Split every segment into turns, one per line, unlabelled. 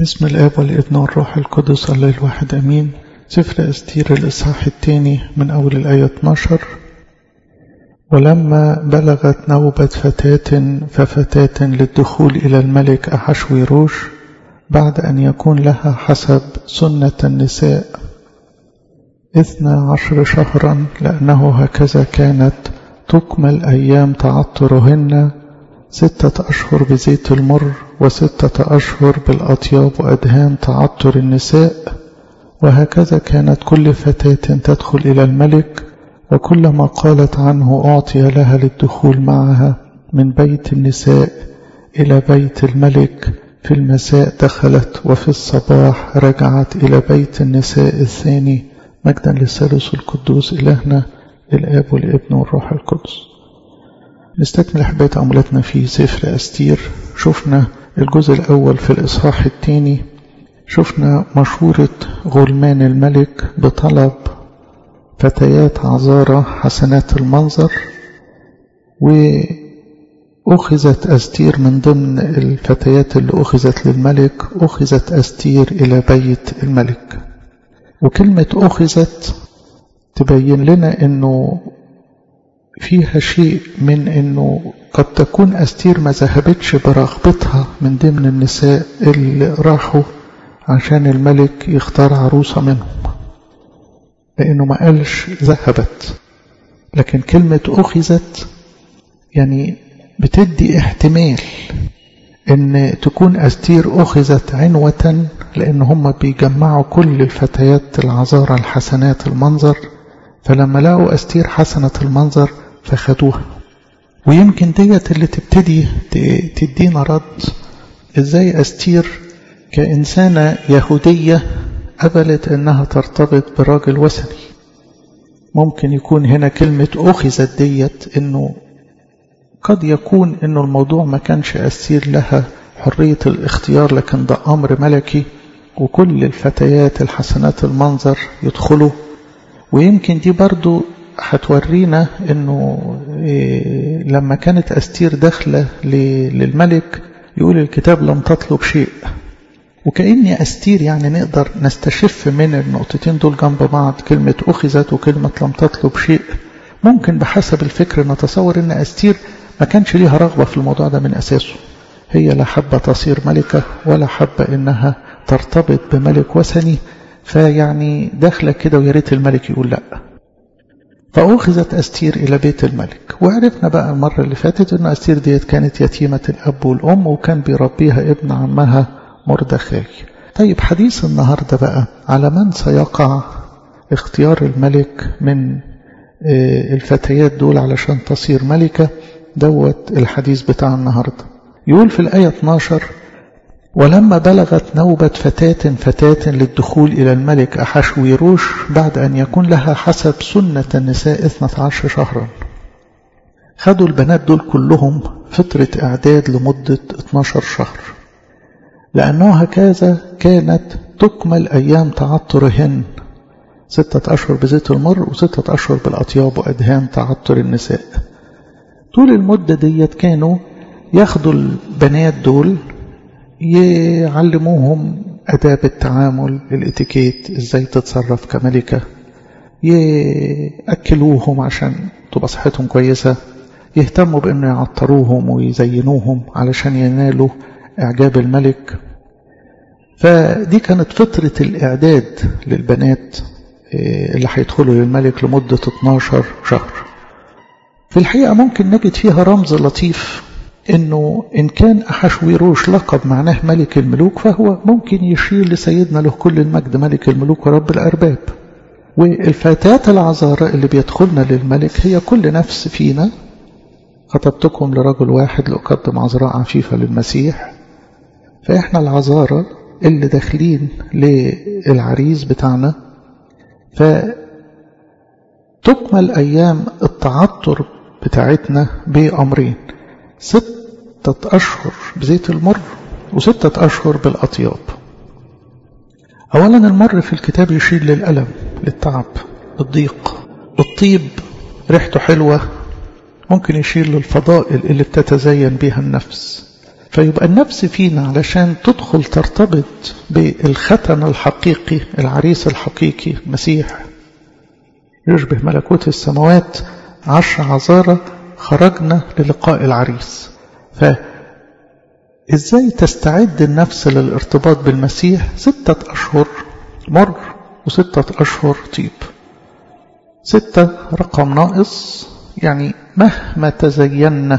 بسم الآب والابن والروح القدس الله الواحد أمين سفر أستير الإصحاح الثاني من أول الآية 12 ولما بلغت نوبة فتاة ففتاة للدخول إلى الملك أحشويروش بعد أن يكون لها حسب سنة النساء اثنى عشر شهرا لأنه هكذا كانت تكمل أيام تعطرهن ستة أشهر بزيت المر وستة أشهر بالأطياب وأدهان تعطر النساء وهكذا كانت كل فتاة تدخل إلى الملك وكل ما قالت عنه أعطي لها للدخول معها من بيت النساء إلى بيت الملك في المساء دخلت وفي الصباح رجعت إلى بيت النساء الثاني مجدا للثالث القدوس إلهنا الآب والابن والروح القدس نستكمل أحباء تأملاتنا في سفر أستير شفنا الجزء الأول في الإصحاح الثاني شفنا مشورة غلمان الملك بطلب فتيات عذارى حسنات المنظر وأخذت أستير من ضمن الفتيات اللي أخذت للملك أخذت أستير إلى بيت الملك وكلمة أخذت تبين لنا أنه فيها شيء من أنه قد تكون أستير ما ذهبتش برغبتها من ضمن النساء اللي راحوا عشان الملك يختار عروسة منهم لأنه ما قالش ذهبت لكن كلمة أخذت يعني بتدي احتمال ان تكون أستير أخذت عنوة لأن هم بيجمعوا كل الفتيات العذارى الحسنات المنظر فلما لقوا أستير حسنة المنظر فخدوها ويمكن ديت اللي تبتدي تدينا رد ازاي أستير كإنسانة يهودية قبلت انها ترتبط براجل وثني ممكن يكون هنا كلمة أخذت ديت انه قد يكون انه الموضوع ما كانش أسير لها حرية الاختيار لكن ده أمر ملكي وكل الفتيات الحسنات المنظر يدخلوا ويمكن دي برضو هتورينا انه إيه لما كانت أستير داخلة للملك يقول الكتاب لم تطلب شيء وكأني أستير يعني نقدر نستشف من النقطتين دول جنب بعض كلمة أخذت وكلمة لم تطلب شيء ممكن بحسب الفكر نتصور أن أستير ما كانش ليها رغبة في الموضوع ده من أساسه هي لا حابة تصير ملكة ولا حابة أنها ترتبط بملك وثني فيعني داخلة كده ويا ريت الملك يقول لا فأخذت أستير إلى بيت الملك وعرفنا بقى المرة اللي فاتت أن أستير ديت كانت يتيمة الأب والأم وكان بيربيها ابن عمها مردخاي طيب حديث النهاردة بقى على من سيقع اختيار الملك من الفتيات دول علشان تصير ملكة دوت الحديث بتاع النهاردة يقول في الآية 12 ولما بلغت نوبة فتاة فتاة للدخول إلى الملك أحشويروش بعد أن يكون لها حسب سنة النساء 12 شهرا خدوا البنات دول كلهم فترة إعداد لمدة 12 شهر لأنه هكذا كانت تكمل أيام تعطرهن ستة أشهر بزيت المر وستة أشهر بالأطياب وأدهان تعطر النساء طول المدة ديت كانوا ياخدوا البنات دول يعلموهم أداب التعامل الاتيكيت ازاي تتصرف كملكة يأكلوهم عشان تبقى صحتهم كويسة يهتموا بأنه يعطروهم ويزينوهم علشان ينالوا إعجاب الملك فدي كانت فترة الإعداد للبنات اللي هيدخلوا للملك لمدة 12 شهر في الحقيقة ممكن نجد فيها رمز لطيف انه ان كان احشويروش لقب معناه ملك الملوك فهو ممكن يشير لسيدنا له كل المجد ملك الملوك ورب الارباب والفتاة العذارى اللي بيدخلنا للملك هي كل نفس فينا خطبتكم لرجل واحد لأقدم عذراء عفيفة للمسيح فإحنا العذارى اللي داخلين للعريس بتاعنا فتكمل أيام التعطر بتاعتنا بأمرين ستة أشهر بزيت المر وستة أشهر بالأطياب أولا المر في الكتاب يشير للألم للتعب للضيق الطيب ريحته حلوة ممكن يشير للفضائل اللي بتتزين بها النفس فيبقى النفس فينا علشان تدخل ترتبط بالختن الحقيقي العريس الحقيقي المسيح يشبه ملكوت السماوات عشر عذارة خرجنا للقاء العريس فإزاي تستعد النفس للارتباط بالمسيح ستة أشهر مر وستة أشهر طيب ستة رقم ناقص يعني مهما تزينا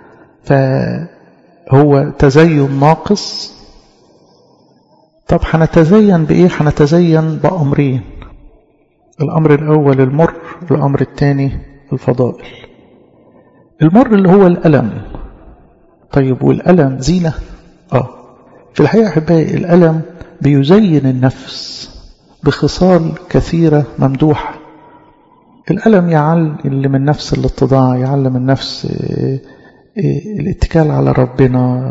فهو تزين ناقص طب هنتزين بإيه هنتزين بأمرين الأمر الأول المر الأمر الثاني الفضائل المر اللي هو الألم طيب والألم زينة آه في الحقيقة أحبائي الألم بيزين النفس بخصال كثيرة ممدوحة الألم يعلم النفس الاتضاع يعلم النفس الاتكال على ربنا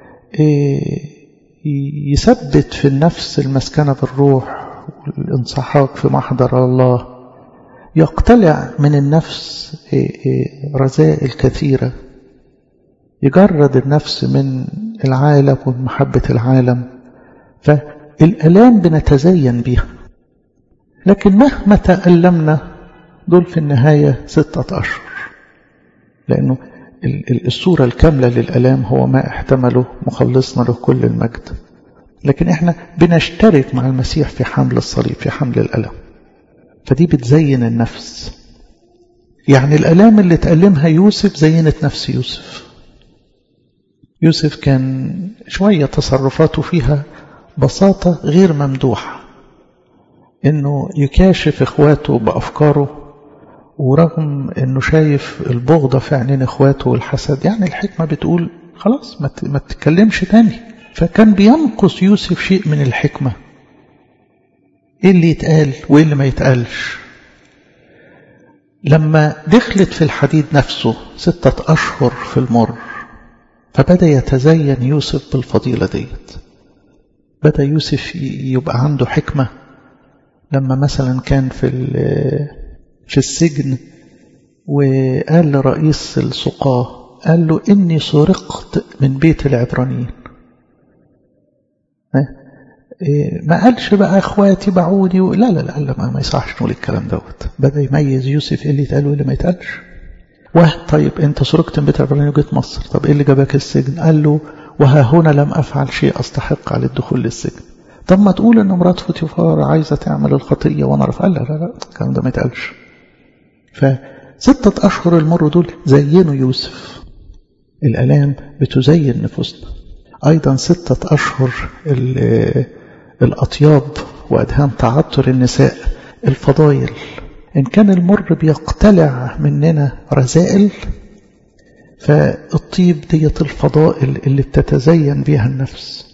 يثبت في النفس المسكنة بالروح والانصحاق في محضر الله يقتلع من النفس رذائل كثيرة يجرد النفس من العالم ومن محبة العالم فالألام بنتزين بها لكن مهما تألمنا دول في النهاية ستة أشهر لأنه الصورة الكاملة للألام هو ما احتمله مخلصنا له كل المجد لكن احنا بنشترك مع المسيح في حمل الصليب في حمل الألم فدي بتزين النفس يعني الألام اللي تألمها يوسف زينت نفس يوسف يوسف كان شوية تصرفاته فيها بساطة غير ممدوحة انه يكاشف اخواته بأفكاره ورغم انه شايف البغضة في عينين اخواته والحسد يعني الحكمة بتقول خلاص ما تتكلمش تاني فكان بينقص يوسف شيء من الحكمة ايه اللي يتقال وايه اللي ما يتقالش لما دخلت في الحديد نفسه ستة أشهر في المر فبدأ يتزين يوسف بالفضيلة ديت بدأ يوسف يبقى عنده حكمة لما مثلا كان في في السجن وقال لرئيس السقاة قال له إني سرقت من بيت العبرانيين ما قالش بقى اخواتي باعوني و... لا لا لا, لا ما, ما يصحش نقول الكلام دوت بدا يميز يوسف ايه اللي يتقال وايه اللي ما يتقالش واه طيب انت سرقت من بيت العبرانيين وجيت مصر طب ايه اللي جابك السجن قال له وها هنا لم افعل شيء استحق على الدخول للسجن طب ما تقول ان مرات فوتيفار عايزه تعمل الخطيه وانا رفع لا لا لا الكلام ده ما يتقالش فستة أشهر المر دول زينوا يوسف الآلام بتزين نفوسنا أيضا ستة أشهر الأطياب وأدهان تعطر النساء الفضايل إن كان المر بيقتلع مننا رذائل فالطيب ديت الفضائل اللي بتتزين بها النفس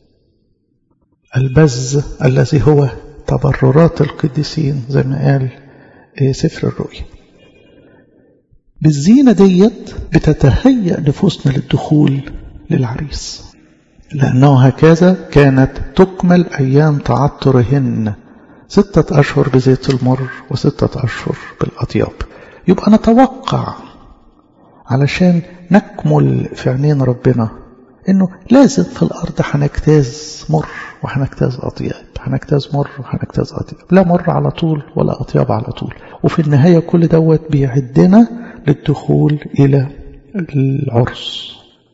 البز الذي هو تبررات القديسين زي ما قال سفر الرؤيا بالزينة ديت بتتهيأ نفوسنا للدخول للعريس لأنه هكذا كانت تكمل أيام تعطرهن ستة أشهر بزيت المر وستة أشهر بالأطياب يبقى نتوقع علشان نكمل في عينين ربنا انه لازم في الارض هنجتاز مر وهنجتاز اطياب هنجتاز مر وهنجتاز اطياب لا مر على طول ولا اطياب على طول وفي النهايه كل دوت بيعدنا للدخول الى العرس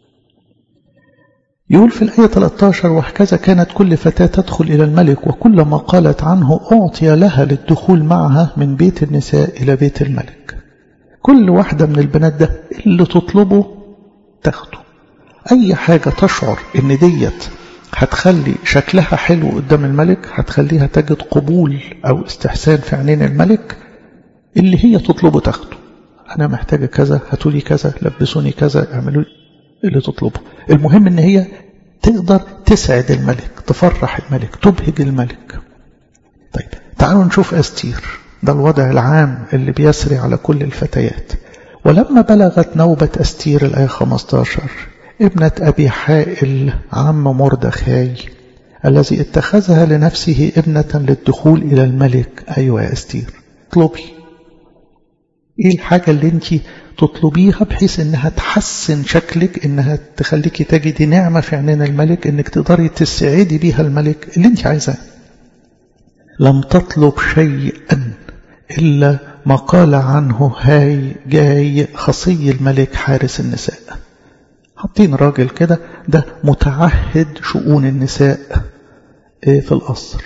يقول في الآية 13 وهكذا كانت كل فتاة تدخل إلى الملك وكل ما قالت عنه أعطي لها للدخول معها من بيت النساء إلى بيت الملك كل واحدة من البنات ده اللي تطلبه تاخده أي حاجة تشعر إن ديت هتخلي شكلها حلو قدام الملك هتخليها تجد قبول أو استحسان في عينين الملك اللي هي تطلبه تاخده أنا محتاجة كذا هاتولي كذا لبسوني كذا اعملوا اللي تطلبه المهم ان هي تقدر تسعد الملك تفرح الملك تبهج الملك طيب تعالوا نشوف أستير ده الوضع العام اللي بيسري على كل الفتيات ولما بلغت نوبة أستير الآية 15 ابنة أبي حائل عم مردخاي الذي اتخذها لنفسه ابنة للدخول إلى الملك أيوة يا أستير اطلبي ايه الحاجة اللي انت تطلبيها بحيث انها تحسن شكلك انها تخليك تجدي نعمة في عينين الملك انك تقدري تسعدي بيها الملك اللي انت عايزاه لم تطلب شيئا إلا ما قال عنه هاي جاي خصي الملك حارس النساء حاطين راجل كده ده متعهد شؤون النساء في القصر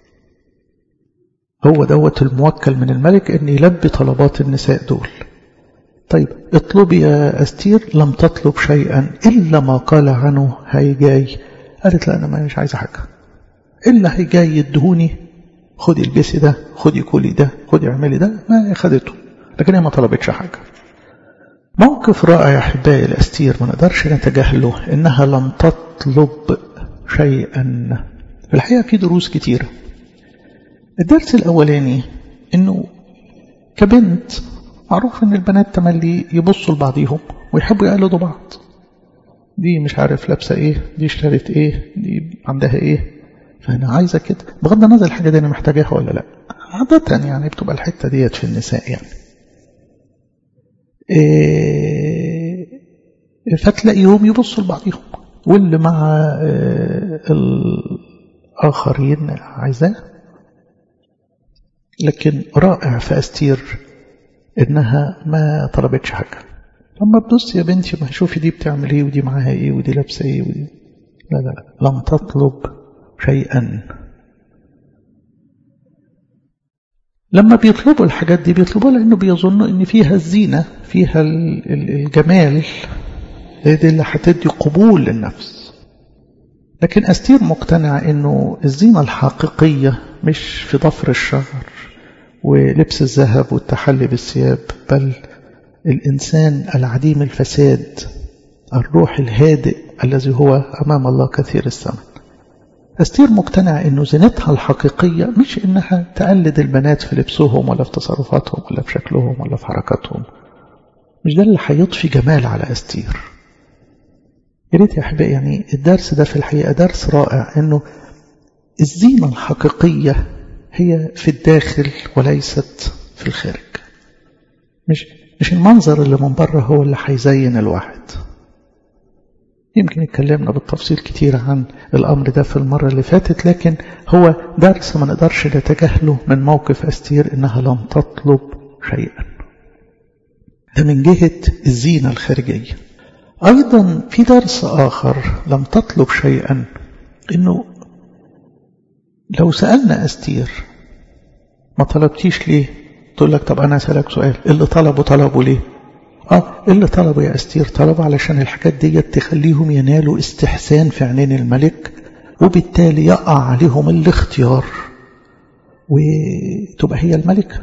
هو دوت الموكل من الملك ان يلبي طلبات النساء دول طيب اطلبي يا أستير لم تطلب شيئا إلا ما قال عنه هاي جاي قالت لا أنا مش عايزة حاجة إلا هاي جاي يدهوني خدي البسي ده خدي كلي ده خدي اعملي ده ما خدته لكن هي ما طلبتش حاجة موقف رائع يا أحبائي الأستير ما نقدرش نتجاهله إنها لم تطلب شيئا في الحقيقة في دروس كتيرة الدرس الأولاني إنه كبنت معروف إن البنات تملي يبصوا لبعضيهم ويحبوا يقلدوا بعض دي مش عارف لابسة إيه دي اشترت إيه دي عندها إيه فأنا عايزة كده بغض النظر الحاجة دي أنا محتاجاها ولا لا عادة يعني بتبقى الحتة ديت في النساء يعني إيه فتلاقيهم يبصوا لبعضهم واللي مع إيه الآخرين عايزاه لكن رائع في أستير إنها ما طلبتش حاجة لما تبص يا بنتي ما شوفي دي بتعمل ايه ودي معاها ايه ودي لابسه ايه ودي لا لا لا لم تطلب شيئا لما بيطلبوا الحاجات دي بيطلبوها لأنه بيظنوا إن فيها الزينة فيها الجمال دي اللي هتدي قبول للنفس لكن أستير مقتنع إنه الزينة الحقيقية مش في ضفر الشعر ولبس الذهب والتحلي بالثياب بل الإنسان العديم الفساد الروح الهادئ الذي هو أمام الله كثير الثمن أستير مقتنع أنه زينتها الحقيقية مش أنها تقلد البنات في لبسهم ولا في تصرفاتهم ولا في شكلهم ولا في حركاتهم مش ده اللي هيضفي جمال على أستير يا ريت يا أحبائي يعني الدرس ده في الحقيقة درس رائع أنه الزينة الحقيقية هي في الداخل وليست في الخارج مش مش المنظر اللي من بره هو اللي هيزين الواحد يمكن اتكلمنا بالتفصيل كتير عن الأمر ده في المرة اللي فاتت لكن هو درس ما نقدرش نتجاهله من موقف أستير إنها لم تطلب شيئا ده من جهة الزينة الخارجية أيضا في درس آخر لم تطلب شيئا إنه لو سألنا أستير ما طلبتيش ليه تقول لك طب أنا أسألك سؤال اللي طلبوا طلبوا ليه آه اللي طلبوا يا أستير طلبوا علشان الحاجات دي تخليهم ينالوا استحسان في عينين الملك وبالتالي يقع عليهم الاختيار وتبقى هي الملكة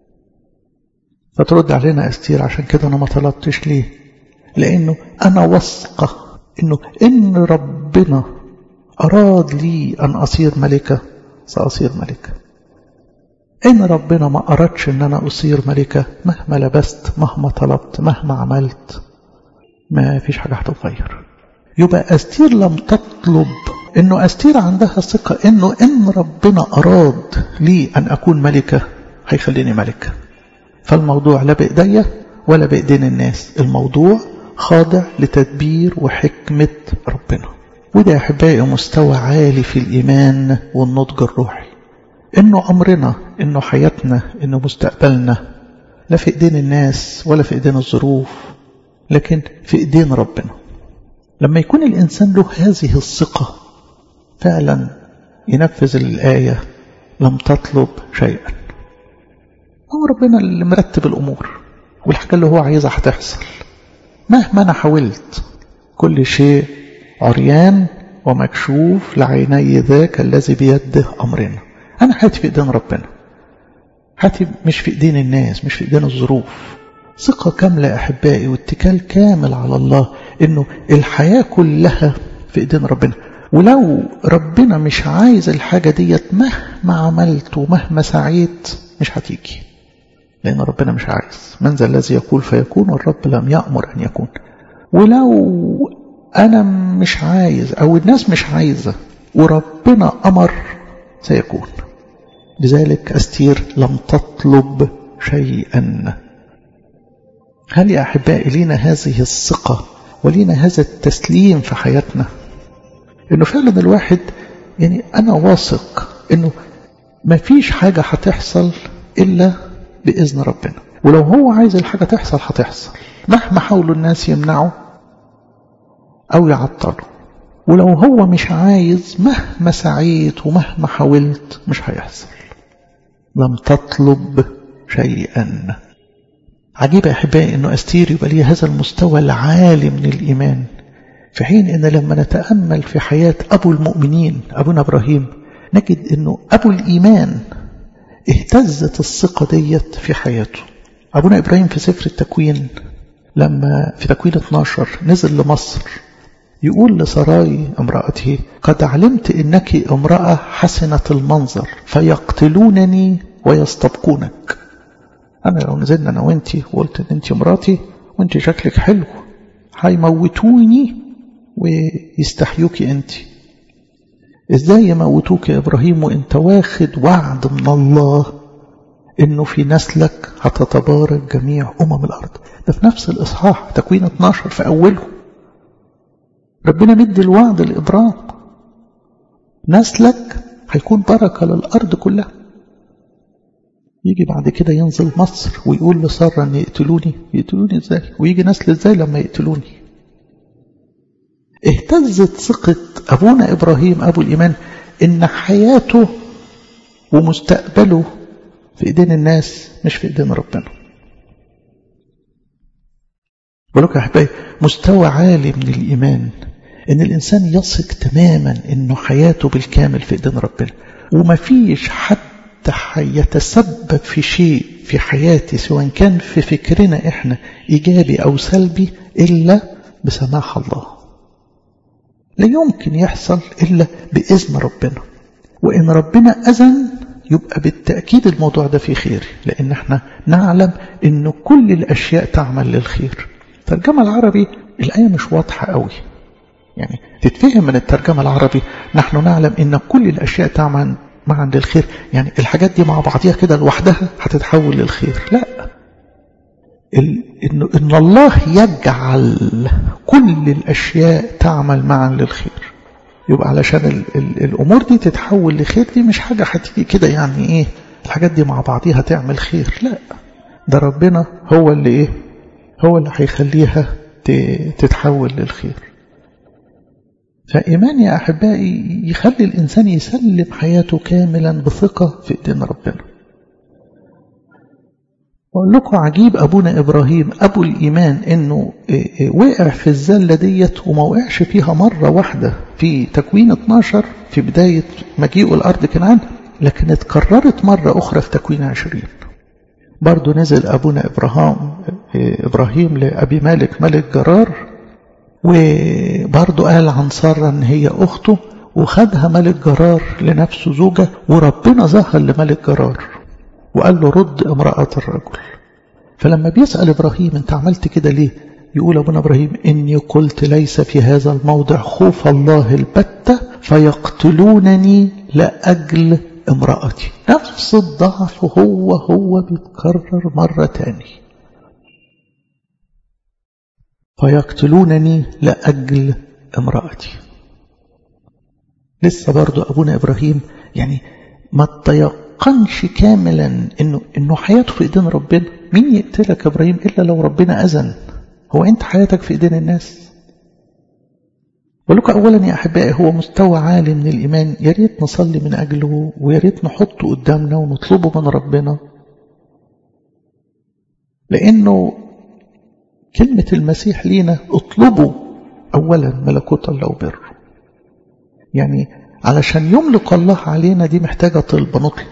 فترد علينا أستير عشان كده أنا ما طلبتش ليه لأنه أنا واثقة إنه إن ربنا أراد لي أن أصير ملكة سأصير ملكة إن ربنا ما أردش إن أنا أصير ملكة مهما لبست مهما طلبت مهما عملت ما فيش حاجة هتتغير يبقى أستير لم تطلب إنه أستير عندها ثقة إنه إن ربنا أراد لي أن أكون ملكة هيخليني ملكة فالموضوع لا بإيديا ولا بإيدين الناس الموضوع خاضع لتدبير وحكمة ربنا وده يا أحبائي مستوى عالي في الإيمان والنضج الروحي إنه أمرنا إنه حياتنا إنه مستقبلنا لا في إيدين الناس ولا في إيدين الظروف لكن في إيدين ربنا لما يكون الإنسان له هذه الثقة فعلا ينفذ الآية لم تطلب شيئا هو ربنا اللي مرتب الأمور والحاجة اللي هو عايزها هتحصل مهما أنا حاولت كل شيء عريان ومكشوف لعيني ذاك الذي بيده أمرنا أنا حياتي في إيدين ربنا حياتي مش في إيدين الناس مش في إيدين الظروف ثقة كاملة أحبائي واتكال كامل على الله إنه الحياة كلها في إيدين ربنا ولو ربنا مش عايز الحاجة ديت مهما عملت ومهما سعيت مش هتيجي لأن ربنا مش عايز من ذا الذي يقول فيكون والرب لم يأمر أن يكون ولو أنا مش عايز أو الناس مش عايزة وربنا أمر سيكون لذلك أستير لم تطلب شيئا هل يا أحبائي لينا هذه الثقة ولينا هذا التسليم في حياتنا إنه فعلا الواحد يعني أنا واثق إنه ما فيش حاجة هتحصل إلا بإذن ربنا ولو هو عايز الحاجة تحصل هتحصل مهما حاولوا الناس يمنعوا أو يعطلوا ولو هو مش عايز مهما سعيت ومهما حاولت مش هيحصل لم تطلب شيئا عجيب يا أحبائي أنه أستير يبقى ليه هذا المستوى العالي من الإيمان في حين أن لما نتأمل في حياة أبو المؤمنين أبونا إبراهيم نجد أنه أبو الإيمان اهتزت الثقة ديت في حياته أبونا إبراهيم في سفر التكوين لما في تكوين 12 نزل لمصر يقول لسراي امرأته قد علمت إنك امرأة حسنة المنظر فيقتلونني ويستبقونك أنا لو نزلنا أنا وأنتي وقلت إن أنتي مراتي وأنتي شكلك حلو هيموتوني ويستحيوك أنتي إزاي يموتوك يا إبراهيم وأنت واخد وعد من الله إنه في نسلك هتتبارك جميع أمم الأرض ده في نفس الإصحاح تكوين 12 في أوله ربنا مدي الوعد الإبرام نسلك هيكون بركة للأرض كلها يجي بعد كده ينزل مصر ويقول لسارة أن يقتلوني يقتلوني إزاي ويجي نسل إزاي لما يقتلوني اهتزت ثقة أبونا إبراهيم أبو الإيمان إن حياته ومستقبله في إيدين الناس مش في إيدين ربنا بقولك يا أحبائي مستوى عالي من الإيمان إن الإنسان يثق تماما إنه حياته بالكامل في إيدين ربنا ومفيش حد هيتسبب في شيء في حياتي سواء كان في فكرنا إحنا إيجابي أو سلبي إلا بسماح الله لا يمكن يحصل إلا بإذن ربنا وإن ربنا أذن يبقى بالتأكيد الموضوع ده فيه خير لأن احنا نعلم أن كل الأشياء تعمل للخير الترجمة العربي الآية مش واضحة قوي يعني تتفهم من الترجمة العربي نحن نعلم أن كل الأشياء تعمل معا للخير يعني الحاجات دي مع بعضيها كده لوحدها هتتحول للخير لا إن, إن الله يجعل كل الأشياء تعمل معا للخير يبقى علشان ال ال الأمور دي تتحول لخير دي مش حاجة هتيجي كده يعني إيه الحاجات دي مع بعضيها تعمل خير لا ده ربنا هو اللي إيه هو اللي هيخليها تتحول للخير فإيمان يا أحبائي يخلي الإنسان يسلم حياته كاملا بثقة في إيدين ربنا أقول لكم عجيب أبونا إبراهيم أبو الإيمان إنه وقع في الزلة ديت وما وقعش فيها مرة واحدة في تكوين 12 في بداية مجيئه الأرض كنعان لكن اتكررت مرة أخرى في تكوين 20 برضه نزل أبونا إبراهيم إبراهيم لأبي مالك ملك جرار وبرضه قال عن سارة إن هي أخته وخدها ملك جرار لنفسه زوجة وربنا ظهر لملك جرار وقال له رد امرأة الرجل فلما بيسأل إبراهيم أنت عملت كده ليه يقول أبونا إبراهيم إني قلت ليس في هذا الموضع خوف الله البتة فيقتلونني لأجل امرأتي نفس الضعف هو هو بيتكرر مرة تاني فيقتلونني لأجل امرأتي لسه برضو أبونا إبراهيم يعني ما تيقنش كاملا إنه, إنه حياته في إيدين ربنا مين يقتلك يا إبراهيم إلا لو ربنا أذن هو أنت حياتك في إيدين الناس ولك أولا يا أحبائي هو مستوى عالي من الإيمان يا ريت نصلي من أجله ويا ريت نحطه قدامنا ونطلبه من ربنا لأنه كلمة المسيح لينا اطلبوا أولا ملكوت الله وبره يعني علشان يملك الله علينا دي محتاجة طلبة نطلب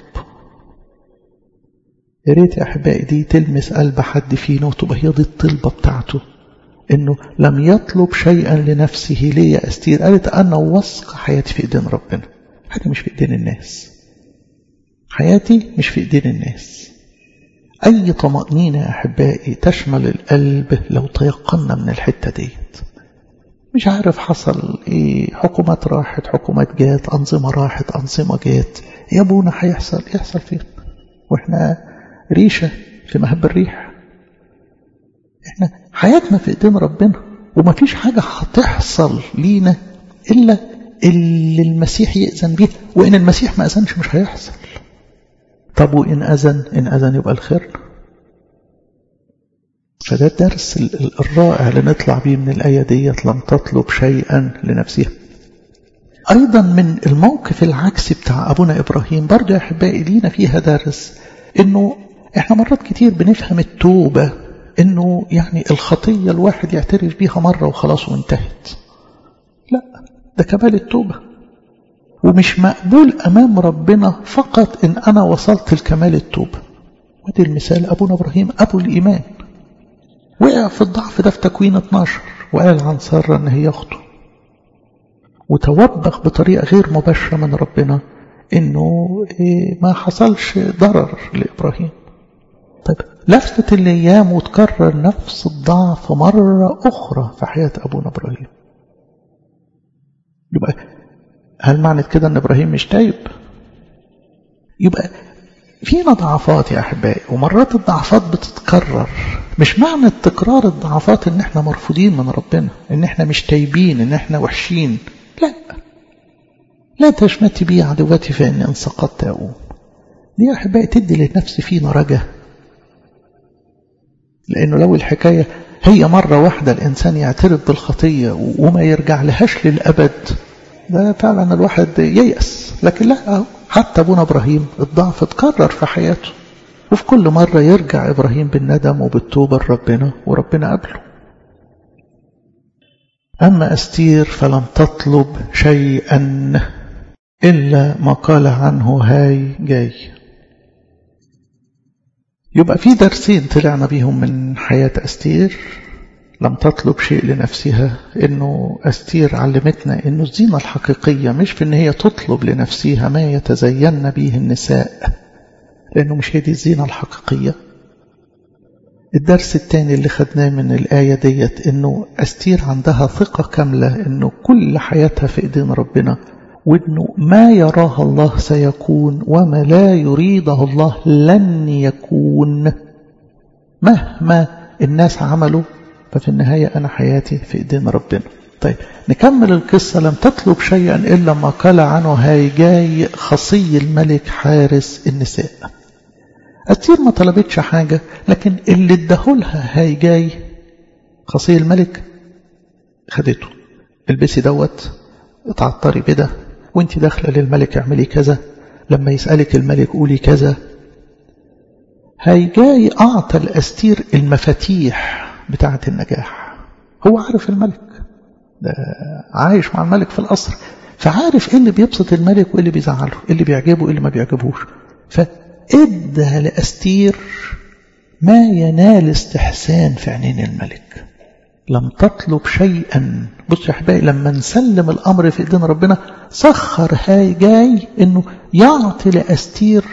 يا ريت يا أحبائي دي تلمس قلب حد فينا وتبقى هي دي الطلبة بتاعته إنه لم يطلب شيئا لنفسه ليه يا أستير قالت أنا واثقة حياتي في إيدين ربنا حاجة مش في إيدين الناس حياتي مش في إيدين الناس أي طمأنينة يا أحبائي تشمل القلب لو تيقنا من الحتة ديت مش عارف حصل إيه حكومات راحت حكومات جات أنظمة راحت أنظمة جات يا أبونا هيحصل يحصل فين وإحنا ريشة في مهب الريح احنا حياتنا في ايدين ربنا ومفيش حاجة هتحصل لينا إلا اللي المسيح يأذن بيه وإن المسيح ما أذنش مش هيحصل طب وإن أذن إن أذن يبقى الخير فده الدرس الرائع اللي نطلع بيه من الآية ديت لم تطلب شيئا لنفسها أيضا من الموقف العكسي بتاع أبونا إبراهيم برضه يا أحبائي لينا فيها درس إنه إحنا مرات كتير بنفهم التوبة إنه يعني الخطية الواحد يعترف بيها مرة وخلاص وانتهت لا ده كمال التوبة ومش مقبول أمام ربنا فقط إن أنا وصلت لكمال التوبة ودي المثال أبونا إبراهيم أبو الإيمان وقع في الضعف ده في تكوين 12 وقال عن سارة إن هي أخته وتوبخ بطريقة غير مباشرة من ربنا إنه ما حصلش ضرر لإبراهيم طيب لفتت الأيام وتكرر نفس الضعف مرة أخرى في حياة أبونا إبراهيم يبقى هل معنى كده أن إبراهيم مش تايب يبقى فينا ضعفات يا أحبائي ومرات الضعفات بتتكرر مش معنى تكرار الضعفات ان احنا مرفوضين من ربنا ان احنا مش تايبين ان احنا وحشين لا لا تشمتي بي عدوتي فإني إن سقطت أقوم دي يا أحبائي تدي للنفس فينا رجا لأنه لو الحكاية هي مرة واحدة الإنسان يعترف بالخطية وما يرجع لهاش للأبد ده فعلا الواحد ييأس لكن لا حتى أبونا إبراهيم الضعف اتكرر في حياته وفي كل مرة يرجع إبراهيم بالندم وبالتوبة لربنا وربنا قبله أما أستير فلم تطلب شيئا إلا ما قال عنه هاي جاي يبقى في درسين طلعنا بيهم من حياة أستير لم تطلب شيء لنفسها إنه أستير علمتنا إنه الزينة الحقيقية مش في إن هي تطلب لنفسها ما يتزين به النساء لأنه مش هي دي الزينة الحقيقية الدرس الثاني اللي خدناه من الآية ديت إنه أستير عندها ثقة كاملة إنه كل حياتها في إيدين ربنا وإنه ما يراه الله سيكون وما لا يريده الله لن يكون مهما الناس عملوا ففي النهاية أنا حياتي في إيدين ربنا طيب نكمل القصة لم تطلب شيئا إلا ما قال عنه هاي جاي خصي الملك حارس النساء أستير ما طلبتش حاجة لكن اللي ادهولها هاي جاي خصي الملك خدته البسي دوت اتعطري بده وانت داخله للملك اعملي كذا لما يسألك الملك قولي كذا هاي جاي أعطى الأستير المفاتيح بتاعة النجاح هو عارف الملك ده عايش مع الملك في القصر فعارف ايه اللي بيبسط الملك وايه اللي بيزعله ايه اللي بيعجبه وايه اللي ما بيعجبهوش فادى لأستير ما ينال استحسان في عينين الملك لم تطلب شيئا بص يا احبائي لما نسلم الامر في ايدين ربنا سخر هاي جاي انه يعطي لاستير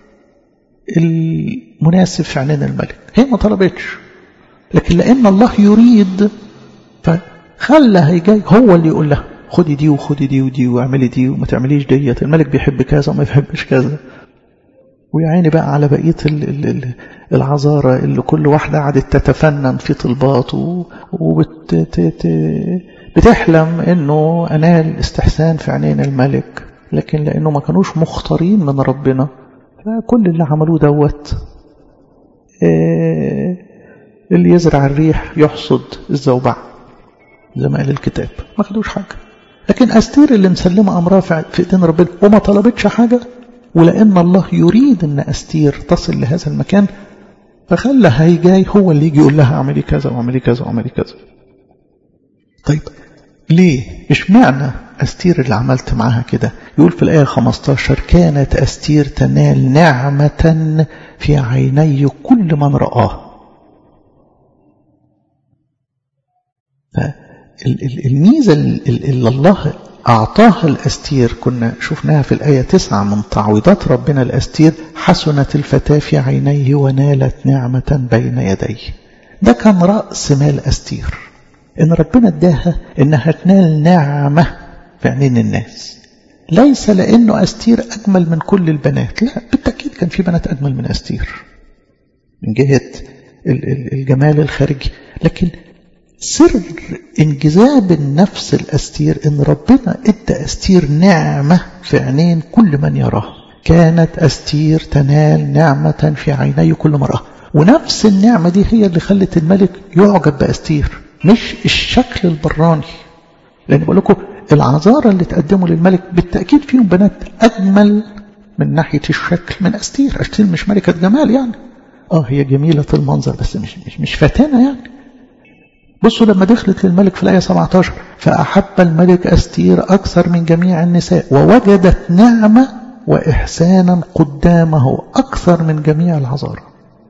المناسب في عينين الملك هي ما طلبتش لكن لان الله يريد فخلى هاي جاي هو اللي يقول لها خدي دي وخدي دي ودي واعملي دي وما تعمليش ديت الملك بيحب كذا وما يحبش كذا ويا عيني بقى على بقية العذارة اللي كل واحدة قعدت تتفنن في طلبات وبتحلم انه انال استحسان في عينين الملك لكن لانه ما كانوش مختارين من ربنا فكل اللي عملوه دوت اللي يزرع الريح يحصد الزوبع زي ما قال الكتاب ما خدوش حاجة لكن أستير اللي مسلمة أمرها في إيدين ربنا وما طلبتش حاجة ولأن الله يريد أن أستير تصل لهذا المكان فخلى هاي جاي هو اللي يجي يقول لها اعملي كذا واعملي كذا واعملي كذا طيب ليه مش معنى أستير اللي عملت معاها كده يقول في الآية 15 كانت أستير تنال نعمة في عيني كل من رآه فالميزة اللي الله أعطاها الأستير كنا شفناها في الآية تسعة من تعويضات ربنا الأستير حسنت الفتاة في عينيه ونالت نعمة بين يديه ده كان رأس مال أستير إن ربنا اداها إنها تنال نعمة في عينين الناس ليس لأنه أستير أجمل من كل البنات لا بالتأكيد كان في بنات أجمل من أستير من جهة الجمال الخارجي لكن سر انجذاب النفس الأستير إن ربنا إدى أستير نعمة في عينين كل من يراه كانت أستير تنال نعمة في عيني كل مرأة ونفس النعمة دي هي اللي خلت الملك يعجب بأستير مش الشكل البراني لأن بقول لكم العذارى اللي تقدموا للملك بالتأكيد فيهم بنات أجمل من ناحية الشكل من أستير أستير مش ملكة جمال يعني آه هي جميلة المنظر بس مش مش مش فتانة يعني بصوا لما دخلت للملك في الآية 17 فأحب الملك أستير أكثر من جميع النساء ووجدت نعمة وإحسانا قدامه أكثر من جميع العذارى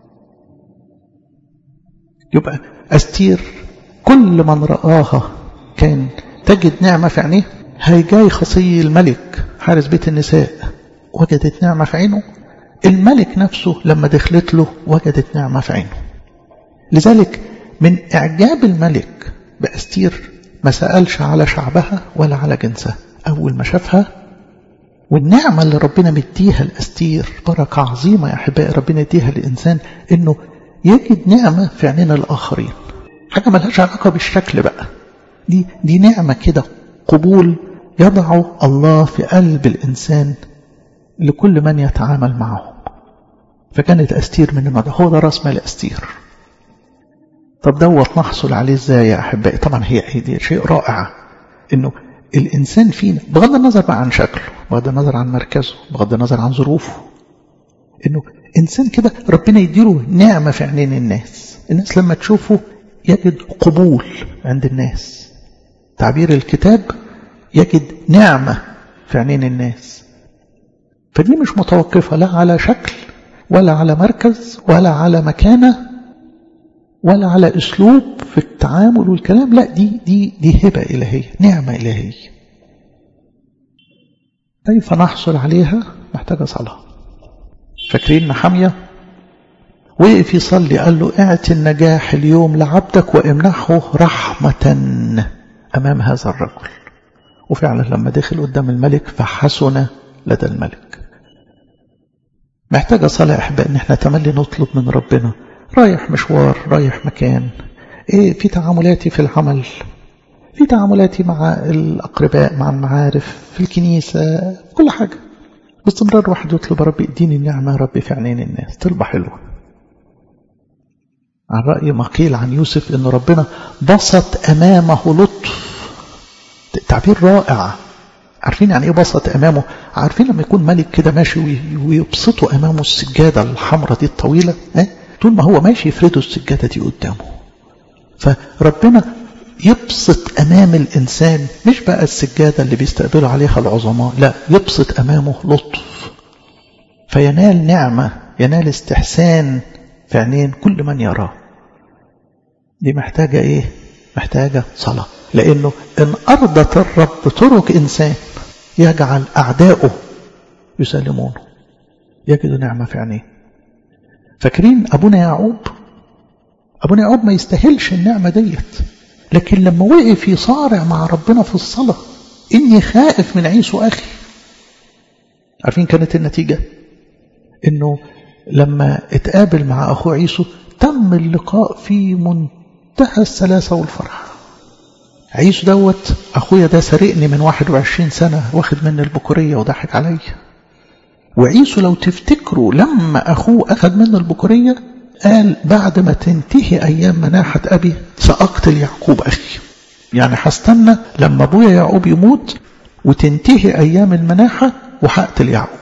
يبقى أستير كل من رآها كان تجد نعمة في عينيه هيجاي خصي الملك حارس بيت النساء وجدت نعمة في عينه الملك نفسه لما دخلت له وجدت نعمة في عينه لذلك من إعجاب الملك بأستير ما سألش على شعبها ولا على جنسها أول ما شافها والنعمة اللي ربنا مديها لأستير بركة عظيمة يا أحبائي ربنا يديها للإنسان إنه يجد نعمة في عينين الآخرين حاجة ملهاش علاقة بالشكل بقى دي, دي نعمة كده قبول يضع الله في قلب الإنسان لكل من يتعامل معهم فكانت أستير من النوع هو ده راس مال أستير طب دوت نحصل عليه ازاي يا أحبائي طبعا هي دي شيء رائع إنه الإنسان فينا بغض النظر بقى عن شكله بغض النظر عن مركزه بغض النظر عن ظروفه إنه إنسان كده ربنا يديله نعمة في عينين الناس الناس لما تشوفه يجد قبول عند الناس تعبير الكتاب يجد نعمة في عينين الناس فدي مش متوقفة لا على شكل ولا على مركز ولا على مكانة ولا على أسلوب في التعامل والكلام لا دي دي دي هبة إلهية نعمة إلهية كيف نحصل عليها محتاجة صلاة فاكرين نحمية وقف يصلي قال له اعت النجاح اليوم لعبدك وامنحه رحمة أمام هذا الرجل وفعلا لما دخل قدام الملك فحسن لدى الملك محتاجة صلاة أحباء إن احنا تملي نطلب من ربنا رايح مشوار رايح مكان إيه في تعاملاتي في العمل في تعاملاتي مع الأقرباء مع المعارف في الكنيسة في كل حاجة باستمرار واحد يطلب ربي اديني النعمة ربي في عينين الناس طلبة حلوة عن رأي ما قيل عن يوسف أن ربنا بسط أمامه لطف تعبير رائع عارفين يعني ايه بسط أمامه عارفين لما يكون ملك كده ماشي ويبسطوا أمامه السجادة الحمراء دي الطويلة اه؟ طول ما هو ماشي يفردوا السجادة دي قدامه فربنا يبسط أمام الإنسان مش بقى السجادة اللي بيستقبلوا عليها العظماء لا يبسط أمامه لطف فينال نعمة ينال استحسان في عينين كل من يراه دي محتاجة ايه محتاجة صلاة لانه ان ارضت الرب طرق انسان يجعل اعداؤه يسلمونه يجدوا نعمة في عينيه فاكرين ابونا يعقوب ابونا يعقوب ما يستاهلش النعمة ديت لكن لما وقف يصارع مع ربنا في الصلاة اني خائف من عيسو اخي عارفين كانت النتيجة انه لما اتقابل مع أخوه عيسو تم اللقاء في منتهى السلاسة والفرح عيسو دوت أخويا ده سرقني من 21 سنة واخد مني البكورية وضحك عليا وعيسو لو تفتكروا لما أخوه أخذ منه البكورية قال بعد ما تنتهي أيام مناحة أبي سأقتل يعقوب أخي يعني هستنى لما أبويا يعقوب يموت وتنتهي أيام المناحة وهقتل يعقوب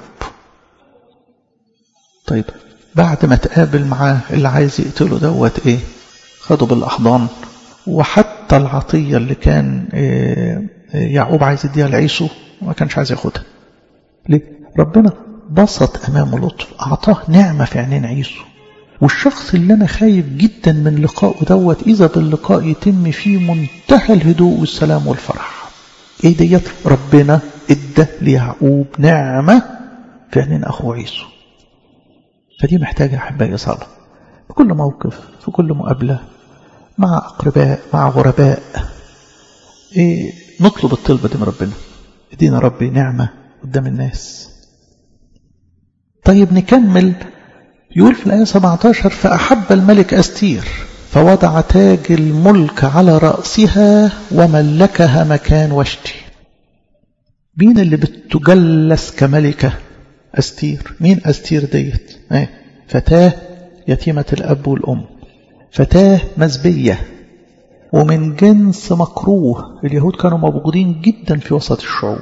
طيب بعد ما تقابل معاه اللي عايز يقتله دوت ايه خده بالاحضان وحتى العطية اللي كان إيه يعقوب عايز يديها لعيسو ما كانش عايز ياخدها ليه ربنا بسط امامه لطف اعطاه نعمة في عينين عيسو والشخص اللي انا خايف جدا من لقائه دوت اذا باللقاء يتم فيه منتهى الهدوء والسلام والفرح ايه ديت ربنا ادى ليعقوب نعمة في عينين اخوه عيسو فدي محتاجة أحبائي صلاة في كل موقف في كل مقابلة مع أقرباء مع غرباء إيه نطلب الطلبة دي من ربنا ادينا ربي نعمة قدام الناس طيب نكمل يقول في الآية 17 فأحب الملك أستير فوضع تاج الملك على رأسها وملكها مكان وشتي مين اللي بتجلس كملكة أستير مين أستير ديت ايه فتاة يتيمة الأب والأم فتاة مزبية ومن جنس مكروه اليهود كانوا موجودين جدا في وسط الشعوب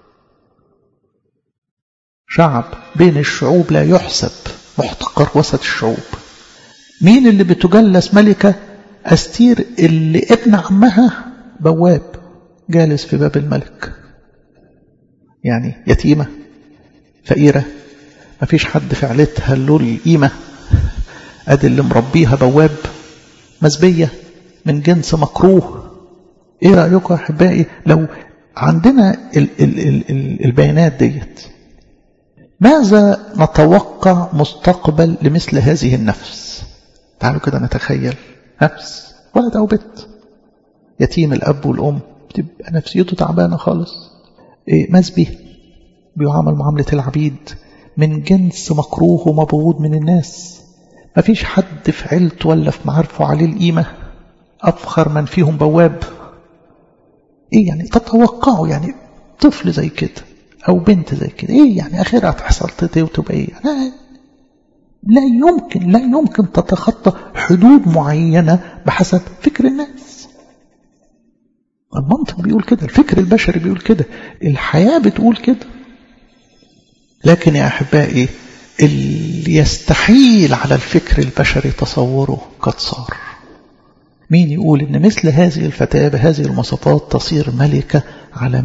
شعب بين الشعوب لا يحسب محتقر وسط الشعوب مين اللي بتجلس ملكة أستير اللي ابن عمها بواب جالس في باب الملك يعني يتيمة فقيرة مفيش حد في عيلتها له القيمة ادي اللي مربيها بواب مزبية من جنس مكروه ايه رأيكم يا احبائي لو عندنا ال ال ال ال البيانات ديت ماذا نتوقع مستقبل لمثل هذه النفس تعالوا كده نتخيل نفس ولد او بنت يتيم الاب والام بتبقى نفسيته تعبانه خالص إيه مزبي بيعامل معامله العبيد من جنس مكروه ومبغوض من الناس مفيش حد في عيلته ولا في معارفه عليه القيمة أفخر من فيهم بواب إيه يعني تتوقعوا يعني طفل زي كده أو بنت زي كده إيه يعني آخرها هتحصل تتي وتبقى إيه لا لا يمكن لا يمكن تتخطى حدود معينة بحسب فكر الناس المنطق بيقول كده الفكر البشري بيقول كده الحياة بتقول كده لكن يا أحبائي اللي يستحيل على الفكر البشري تصوره قد صار مين يقول ان مثل هذه الفتاة بهذه المواصفات تصير ملكة على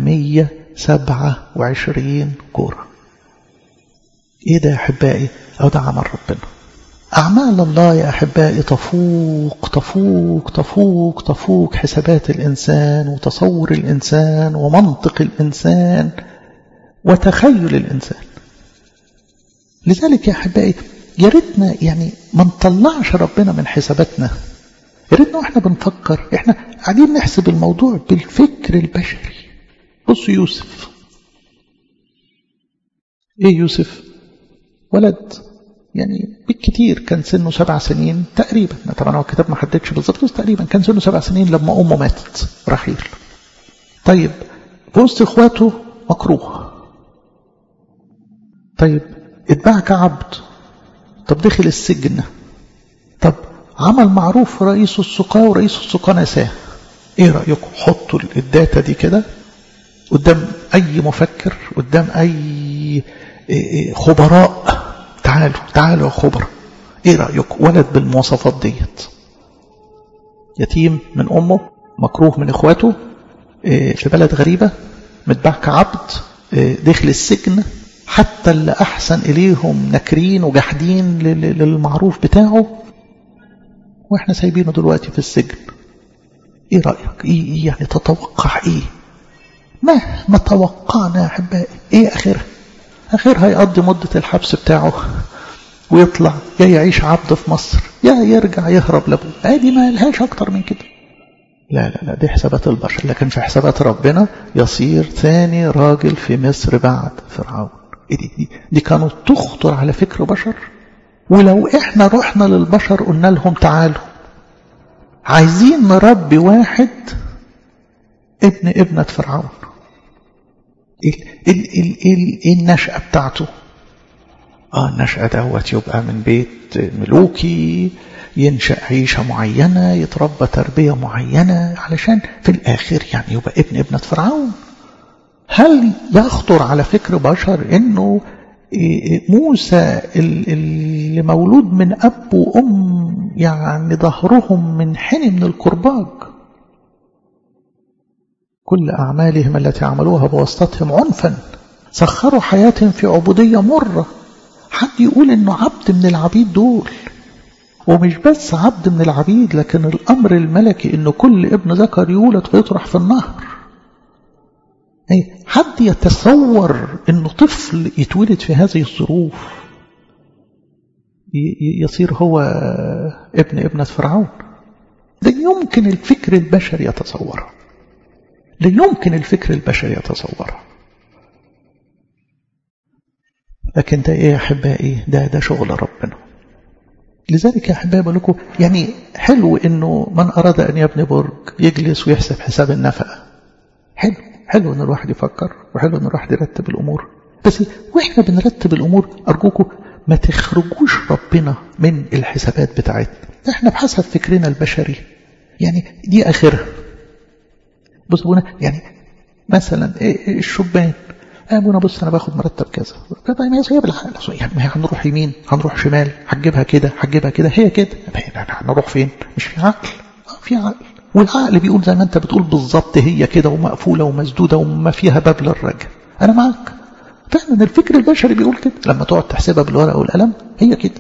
127 كورة ايه ده يا احبائي او ده عمل ربنا اعمال الله يا احبائي تفوق تفوق تفوق تفوق حسابات الانسان وتصور الانسان ومنطق الانسان وتخيل الانسان لذلك يا احبائي يا ريتنا يعني ما نطلعش ربنا من حساباتنا يا ريتنا واحنا بنفكر احنا قاعدين نحسب الموضوع بالفكر البشري بص يوسف ايه يوسف ولد يعني بالكتير كان سنه سبع سنين تقريبا طبعا هو الكتاب ما حددش بالظبط بس تقريبا كان سنه سبع سنين لما امه ماتت رحيل طيب في وسط اخواته مكروه طيب اتباع كعبد طب دخل السجن طب عمل معروف رئيس السقاة ورئيس السقاة نساه ايه رأيكم حطوا الداتا دي كده قدام اي مفكر قدام اي خبراء تعالوا تعالوا يا خبراء ايه رأيكم ولد بالمواصفات ديت يتيم من امه مكروه من اخواته في بلد غريبة متباع كعبد دخل السجن حتى اللي أحسن إليهم نكرين وجحدين للمعروف بتاعه وإحنا سايبينه دلوقتي في السجن إيه رأيك إيه يعني تتوقع إيه مهما توقعنا يا أحبائي إيه آخرها آخرها يقضي مدة الحبس بتاعه ويطلع يا يعيش عبد في مصر يا يرجع يهرب لابوه عادي ما لهاش أكتر من كده لا لا لا دي حسابات البشر لكن في حسابات ربنا يصير ثاني راجل في مصر بعد فرعون دي, دي, دي كانوا تخطر على فكر بشر ولو احنا رحنا للبشر قلنا لهم تعالوا عايزين نربي واحد ابن ابنة فرعون ايه النشأة بتاعته اه النشأة دوت يبقى من بيت ملوكي ينشأ عيشة معينة يتربى تربية معينة علشان في الآخر يعني يبقى ابن ابنة فرعون هل يخطر على فكر بشر انه موسى اللي مولود من اب وام يعني ظهرهم من حين من الكرباج كل اعمالهم التي عملوها بواسطتهم عنفا سخروا حياتهم في عبوديه مره حد يقول انه عبد من العبيد دول ومش بس عبد من العبيد لكن الامر الملكي انه كل ابن ذكر يولد فيطرح في النهر أي حد يتصور انه طفل يتولد في هذه الظروف يصير هو ابن ابنة فرعون لا يمكن الفكر البشري يتصوره لا يمكن الفكر البشري يتصوره لكن ده ايه يا احبائي ده ده شغل ربنا لذلك يا أحبائي بقول لكم يعني حلو إنه من أراد أن يبني برج يجلس ويحسب حساب النفقة حلو حلو إن الواحد يفكر وحلو إن الواحد يرتب الأمور بس وإحنا بنرتب الأمور أرجوكم ما تخرجوش ربنا من الحسابات بتاعتنا إحنا بحسب فكرنا البشري يعني دي آخرها بص أبونا يعني مثلا الشبان ابونا بص انا باخد مرتب كذا ما هي بالعقل يعني هنروح يمين هنروح شمال هتجيبها كده هتجيبها كده هي كده هنروح فين مش في عقل في عقل والعقل بيقول زي ما انت بتقول بالظبط هي كده ومقفوله ومسدوده وما فيها باب للرجع انا معاك فعلا الفكر البشري بيقول كده لما تقعد تحسبها بالورقه والقلم هي كده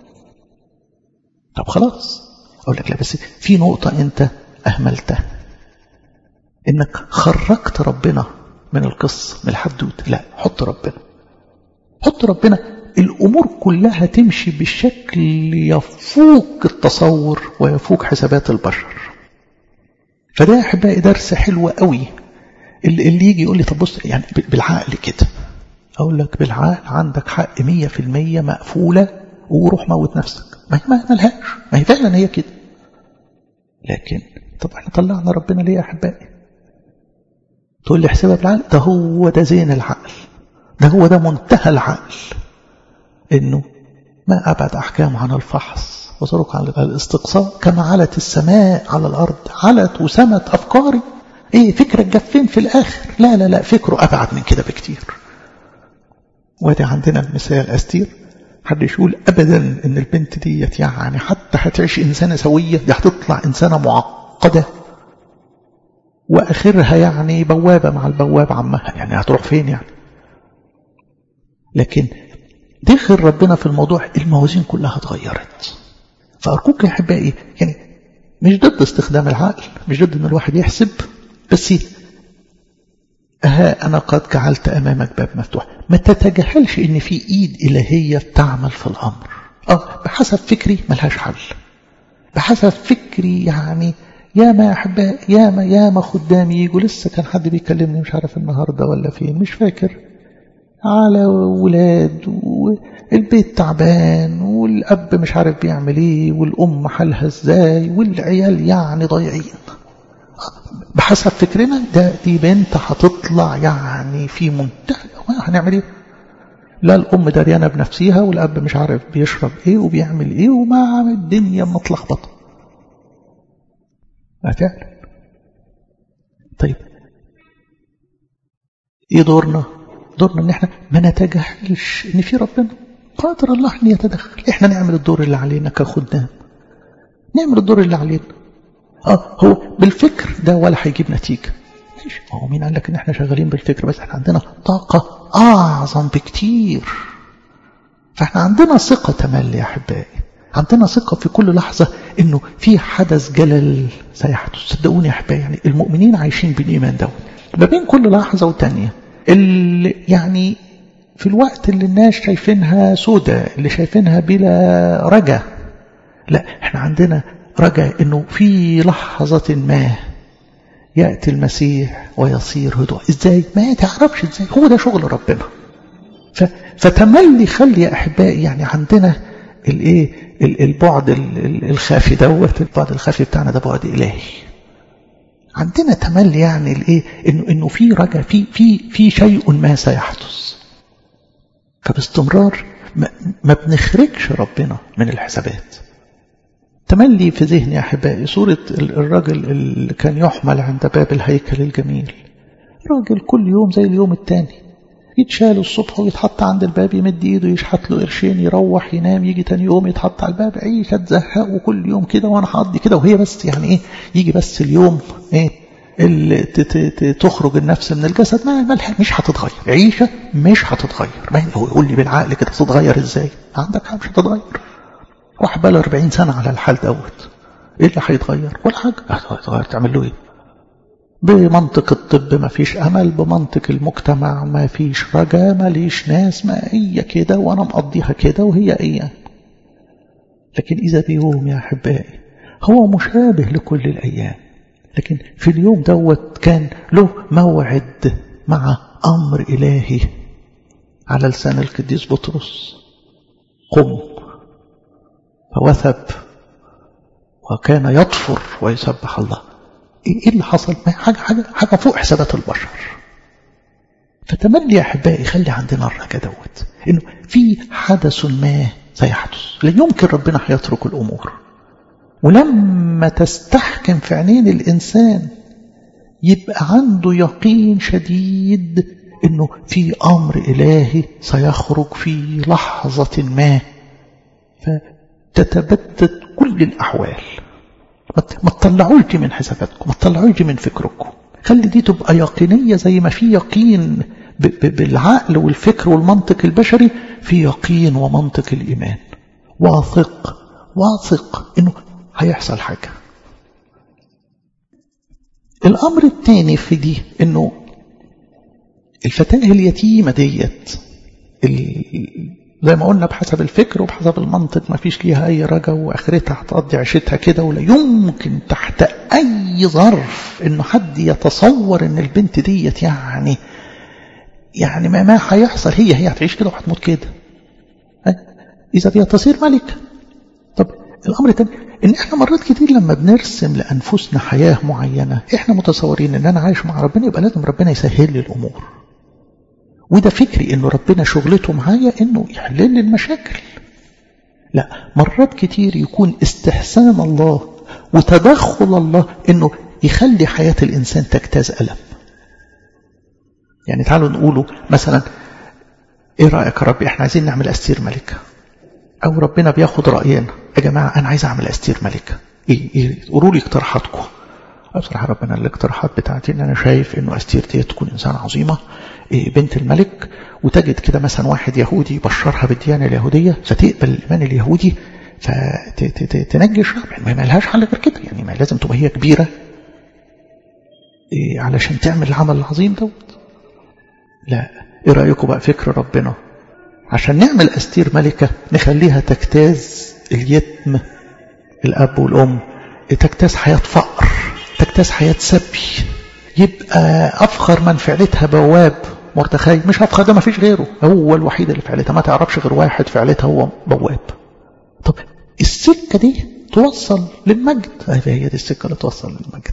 طب خلاص اقول لك لا بس في نقطه انت اهملتها انك خرجت ربنا من القصة من الحدوت لا حط ربنا حط ربنا الأمور كلها تمشي بشكل يفوق التصور ويفوق حسابات البشر فده يا أحبائي درس حلو قوي اللي, اللي يجي يقول لي طب بص يعني بالعقل كده أقول لك بالعقل عندك حق مية في المية مقفولة وروح موت نفسك ما هي ما ملهاش ما هي فعلا هي كده لكن طب احنا طلعنا ربنا ليه يا أحبائي تقول لي احسبها بالعقل ده هو ده زين العقل ده هو ده منتهى العقل انه ما ابعد احكام عن الفحص وصرك عن الاستقصاء كما علت السماء على الارض علت وسمت افكاري ايه فكرك جاب فين في الاخر لا لا لا فكره ابعد من كده بكتير وادي عندنا المثال استير حد يقول ابدا ان البنت ديت يعني حتى هتعيش انسانه سويه دي هتطلع انسانه معقده واخرها يعني بوابه مع البواب عمها يعني هتروح فين يعني لكن دخل ربنا في الموضوع الموازين كلها اتغيرت فارجوك يا احبائي يعني مش ضد استخدام العقل مش ضد ان الواحد يحسب بس ها انا قد جعلت امامك باب مفتوح ما تتجاهلش ان في ايد الهيه بتعمل في الامر اه بحسب فكري ملهاش حل بحسب فكري يعني يا ما احباء يا ما يا ما خدامي يجوا لسه كان حد بيكلمني مش عارف النهارده ولا فين مش فاكر على ولاد والبيت تعبان والاب مش عارف بيعمل ايه والام حالها ازاي والعيال يعني ضايعين بحسب فكرنا ده دي بنت هتطلع يعني في منتهى هنعمل ايه لا الام دريانه بنفسها والاب مش عارف بيشرب ايه وبيعمل ايه وما الدنيا متلخبطه فعلا طيب ايه دورنا دورنا ان احنا ما نتجاهلش ان في ربنا قادر الله ان يتدخل احنا نعمل الدور اللي علينا كخدام نعمل الدور اللي علينا اه هو بالفكر ده ولا هيجيب نتيجه ماشي هو مين قال لك ان احنا شغالين بالفكر بس احنا عندنا طاقه اعظم بكتير فاحنا عندنا ثقه تملي يا احبائي عندنا ثقة في كل لحظة انه في حدث جلل سيحدث صدقوني يا احبائي يعني المؤمنين عايشين بالايمان ده ما بين كل لحظة وتانية اللي يعني في الوقت اللي الناس شايفينها سودة اللي شايفينها بلا رجا لا احنا عندنا رجا انه في لحظة ما يأتي المسيح ويصير هدوء ازاي ما تعرفش ازاي هو ده شغل ربنا فتملي خلي يا احبائي يعني عندنا الايه البعد الخافي دوت البعد الخافي بتاعنا ده بعد الهي عندنا تملي يعني الايه انه انه في رجا في في في شيء ما سيحدث فباستمرار ما, ما بنخرجش ربنا من الحسابات تملي في ذهني يا احبائي صوره الراجل اللي كان يحمل عند باب الهيكل الجميل راجل كل يوم زي اليوم التاني يتشال الصبح ويتحط عند الباب يمد ايده يشحت له قرشين يروح ينام يجي تاني يوم يتحط على الباب عيشة تزهقه كل يوم كده وانا هقضي كده وهي بس يعني ايه يجي بس اليوم ايه اللي تخرج النفس من الجسد ما مالها مش هتتغير عيشة مش هتتغير ما هو يقول لي بالعقل كده تتغير ازاي عندك حاجة مش هتتغير واحد بقى 40 سنة على الحال دوت ايه اللي هيتغير ولا حاجة هتتغير تعمل له ايه بمنطق الطب ما فيش أمل بمنطق المجتمع ما فيش رجا ما ليش ناس ما هي كده وأنا مقضيها كده وهي أيام لكن إذا بيوم يا أحبائي هو مشابه لكل الأيام لكن في اليوم دوت كان له موعد مع أمر إلهي على لسان القديس بطرس قم فوثب وكان يطفر ويسبح الله ايه اللي حصل ما حاجة, حاجة, حاجة فوق حسابات البشر فتملي يا احبائي خلي عندنا الرجاء دوت انه في حدث ما سيحدث لا يمكن ربنا هيترك الامور ولما تستحكم في عينين الانسان يبقى عنده يقين شديد انه في امر الهي سيخرج في لحظة ما فتتبدد كل الاحوال ما تطلعوش من حساباتكم ما تطلعوش من فكركم خلي دي تبقى يقينية زي ما في يقين بالعقل والفكر والمنطق البشري في يقين ومنطق الإيمان واثق واثق إنه هيحصل حاجة الأمر الثاني في دي إنه الفتاة اليتيمة ديت زي ما قلنا بحسب الفكر وبحسب المنطق ما فيش ليها أي رجا وآخرتها هتقضي عيشتها كده ولا يمكن تحت أي ظرف إنه حد يتصور إن البنت ديت يعني يعني ما ما هيحصل هي هي هتعيش كده وهتموت كده إذا هي تصير ملكة طب الأمر الثاني إن إحنا مرات كتير لما بنرسم لأنفسنا حياة معينة إحنا متصورين إن أنا عايش مع ربنا يبقى لازم ربنا يسهل لي الأمور وده فكري انه ربنا شغلته معايا انه يحل لي المشاكل لا مرات كتير يكون استحسان الله وتدخل الله انه يخلي حياة الانسان تجتاز ألم يعني تعالوا نقوله مثلا ايه رأيك يا رب احنا عايزين نعمل استير ملكة او ربنا بياخد رأينا يا جماعة انا عايز اعمل استير ملكة ايه ايه قولوا لي اقتراحاتكم بصراحة ربنا الاقتراحات بتاعتي ان انا شايف انه استير دي تكون انسانة عظيمة بنت الملك وتجد كده مثلا واحد يهودي يبشرها بالديانة اليهودية فتقبل الإيمان اليهودي فتنجي الشعب يعني ما لهاش حل غير كده يعني ما لازم تبقى هي كبيرة علشان تعمل العمل العظيم دوت لا ايه رأيكم بقى فكر ربنا عشان نعمل أستير ملكة نخليها تجتاز اليتم الأب والأم تجتاز حياة فقر تجتاز حياة سبي يبقى أفخر من فعلتها بواب مردخاي مش أفخر ده ما فيش غيره هو الوحيد اللي فعلتها ما تعرفش غير واحد فعلتها هو بواب طب السكة دي توصل للمجد هي دي السكة اللي توصل للمجد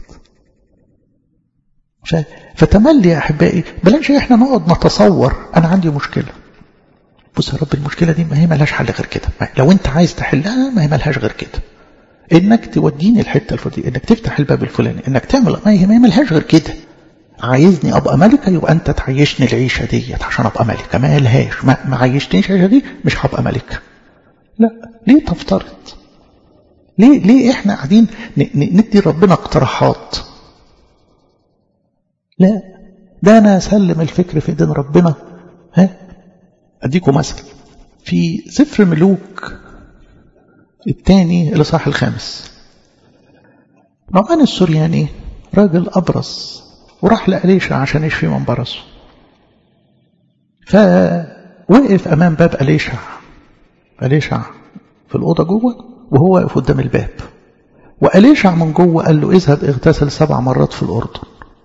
فتملي يا أحبائي بلاش إحنا نقعد نتصور أنا عندي مشكلة بص يا رب المشكلة دي ما هي ملهاش حل غير كده لو أنت عايز تحلها ما هي ملهاش غير كده انك توديني الحته الفلانيه انك تفتح الباب الفلاني انك تعمل ما هي ما ملهاش غير كده عايزني ابقى ملكه يبقى انت تعيشني العيشه ديت عشان ابقى ملكه ما لهاش ما, ما عيشتنيش العيشه دي مش هبقى ملكه لا ليه تفترض ليه ليه احنا قاعدين ندي ربنا اقتراحات لا ده انا اسلم الفكر في ايدين ربنا ها اديكم مثل في سفر ملوك الثاني الإصحاح الخامس نعمان السورياني راجل أبرص وراح لأليشع عشان يشفي من برصه فوقف أمام باب أليشع أليشع في الأوضة جوه وهو واقف قدام الباب وأليشع من جوه قال له اذهب اغتسل سبع مرات في الأردن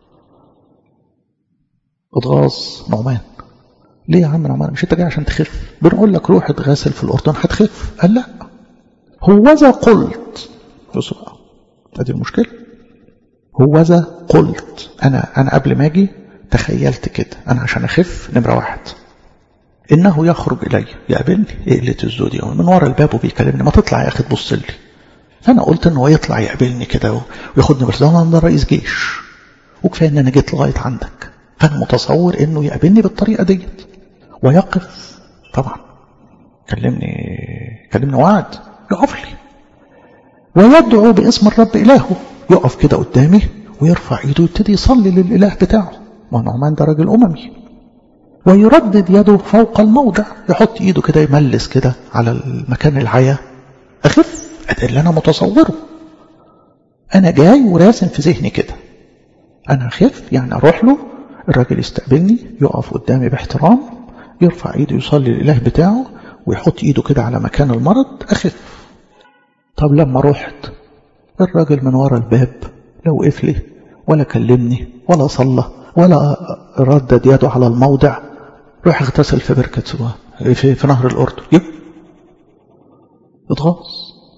اتغاظ نعمان ليه يا عم نعمان مش انت جاي عشان تخف بنقول لك روح اتغسل في الأردن هتخف قال لا هوذا قلت بصوا بقى ادي المشكله هوذا قلت انا انا قبل ما اجي تخيلت كده انا عشان اخف نمره واحد انه يخرج الي يقابلني ايه قله الذو دي من ورا الباب وبيكلمني ما تطلع يا اخي تبص لي فانا قلت ان هو يطلع يقابلني كده وياخدني بس ده ده رئيس جيش وكفايه ان انا جيت لغايه عندك فانا متصور انه يقابلني بالطريقه ديت ويقف طبعا كلمني كلمني وعد يقف لي ويدعو باسم الرب إلهه يقف كده قدامي ويرفع ايده ويبتدي يصلي للإله بتاعه ما نعمان ده راجل أممي ويردد يده فوق الموضع يحط ايده كده يملس كده على المكان العيا أخف ده اللي أنا متصوره أنا جاي وراسم في ذهني كده أنا أخف يعني أروح له الراجل يستقبلني يقف قدامي باحترام يرفع ايده يصلي للإله بتاعه ويحط ايده كده على مكان المرض أخف طب لما رحت الراجل من ورا الباب لا وقف لي ولا كلمني ولا صلى ولا ردد يده على الموضع روح اغتسل في بركة سواء في, في نهر الأردن يب اتغاظ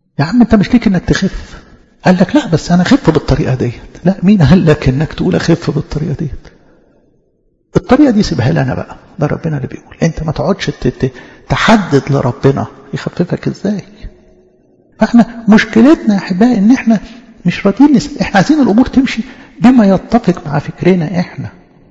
يا عم انت مش ليك انك تخف قال لك لا بس انا اخف بالطريقه ديت لا مين قال لك انك تقول اخف بالطريقه ديت الطريقه دي سيبها لي انا بقى ده ربنا اللي بيقول انت ما تقعدش تحدد لربنا يخففك ازاي فاحنا مشكلتنا يا احبائي ان احنا مش راضيين نس... احنا عايزين الامور تمشي بما يتفق مع فكرنا احنا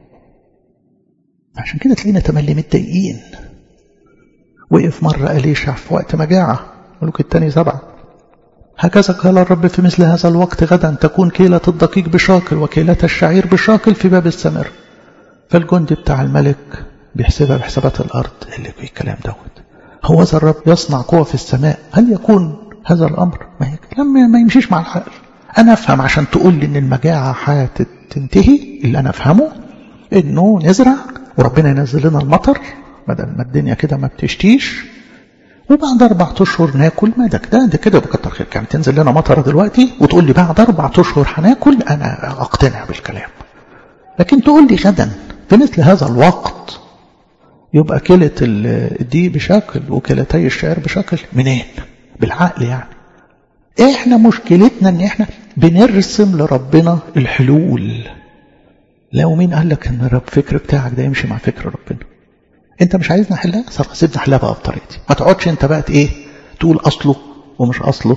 عشان كده تلاقينا تملي متضايقين وقف مرة أليشع في وقت مجاعة ملوك الثاني سبعة هكذا قال الرب في مثل هذا الوقت غدا تكون كيلة الدقيق بشاكل وكيلة الشعير بشاكل في باب السمر فالجندي بتاع الملك بيحسبها بحسابات الأرض اللي في الكلام دوت هو ذا الرب يصنع قوة في السماء هل يكون هذا الأمر ما هي كلام ما يمشيش مع العقل أنا أفهم عشان تقول لي إن المجاعة هتنتهي اللي أنا أفهمه إنه نزرع وربنا ينزل لنا المطر بدل ما الدنيا كده ما بتشتيش وبعد أربع أشهر ناكل ما ده ده, ده كده بكتر خير يعني تنزل لنا مطر دلوقتي وتقول لي بعد أربع أشهر هناكل أنا أقتنع بالكلام لكن تقول لي غدا في مثل هذا الوقت يبقى كلة الدي بشكل وكلتي الشعر بشكل منين بالعقل يعني احنا مشكلتنا ان احنا بنرسم لربنا الحلول لو مين قال لك ان الرب فكر بتاعك ده يمشي مع فكر ربنا انت مش عايزنا نحلها صراحة سيبنا نحلها بقى بطريقتي ما تقعدش انت بقى ايه تقول اصله ومش اصله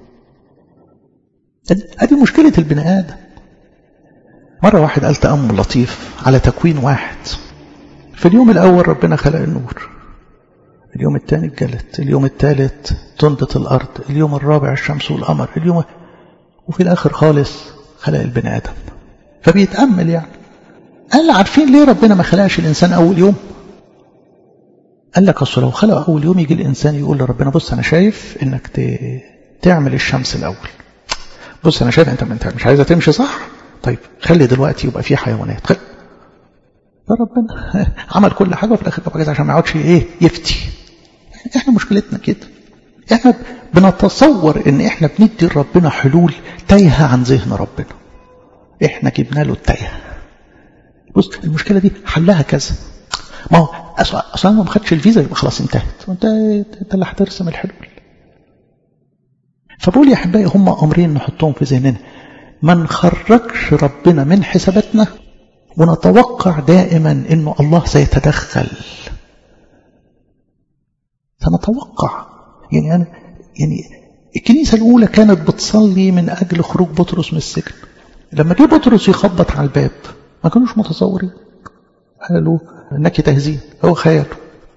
ادي مشكلة البني ادم مرة واحد قال تأمل لطيف على تكوين واحد في اليوم الأول ربنا خلق النور اليوم الثاني الجلد اليوم الثالث تندة الأرض اليوم الرابع الشمس والقمر اليوم وفي الآخر خالص خلق البني آدم فبيتأمل يعني قال عارفين ليه ربنا ما خلقش الإنسان أول يوم قال لك أصل لو خلق أول يوم يجي الإنسان يقول لربنا بص أنا شايف إنك ت... تعمل الشمس الأول بص أنا شايف أنت مش عايزة تمشي صح طيب خلي دلوقتي يبقى في حيوانات خلي. فربنا عمل كل حاجة وفي الآخر كده عشان ما يقعدش إيه يفتي احنا مشكلتنا كده احنا بنتصور ان احنا بندي لربنا حلول تايهة عن ذهن ربنا احنا جبنا له التايهة بص المشكلة دي حلها كذا ما هو اصلا ما خدش الفيزا يبقى خلاص انتهت وانت انت اللي هترسم الحلول فبقول يا احبائي هم امرين نحطهم في ذهننا ما نخرجش ربنا من حساباتنا ونتوقع دائما انه الله سيتدخل فنتوقع يعني أنا يعني الكنيسة الأولى كانت بتصلي من أجل خروج بطرس من السجن لما جه بطرس يخبط على الباب ما كانوش متصورين قالوا انك تهزين هو خياله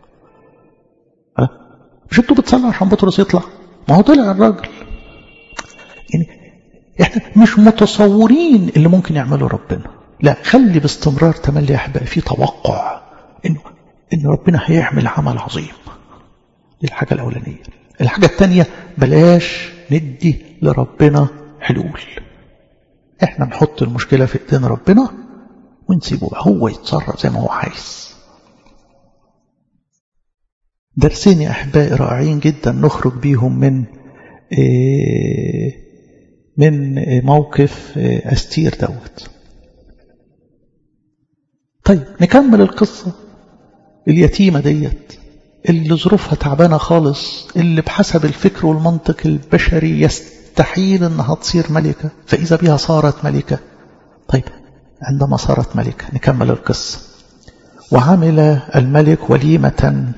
مش انتوا بتصلوا عشان بطرس يطلع ما هو طلع الراجل يعني احنا مش متصورين اللي ممكن يعمله ربنا لا خلي باستمرار تملي يا احبائي في توقع انه ان ربنا هيعمل عمل عظيم دي الحاجة الأولانية الحاجة الثانية بلاش ندي لربنا حلول احنا نحط المشكلة في ايدين ربنا ونسيبه بقى هو يتصرف زي ما هو عايز درسين يا أحبائي رائعين جدا نخرج بيهم من إيه من موقف إيه أستير دوت طيب نكمل القصة اليتيمة ديت اللي ظروفها تعبانة خالص اللي بحسب الفكر والمنطق البشري يستحيل انها تصير ملكة فإذا بها صارت ملكة طيب عندما صارت ملكة نكمل القصة وعمل الملك وليمة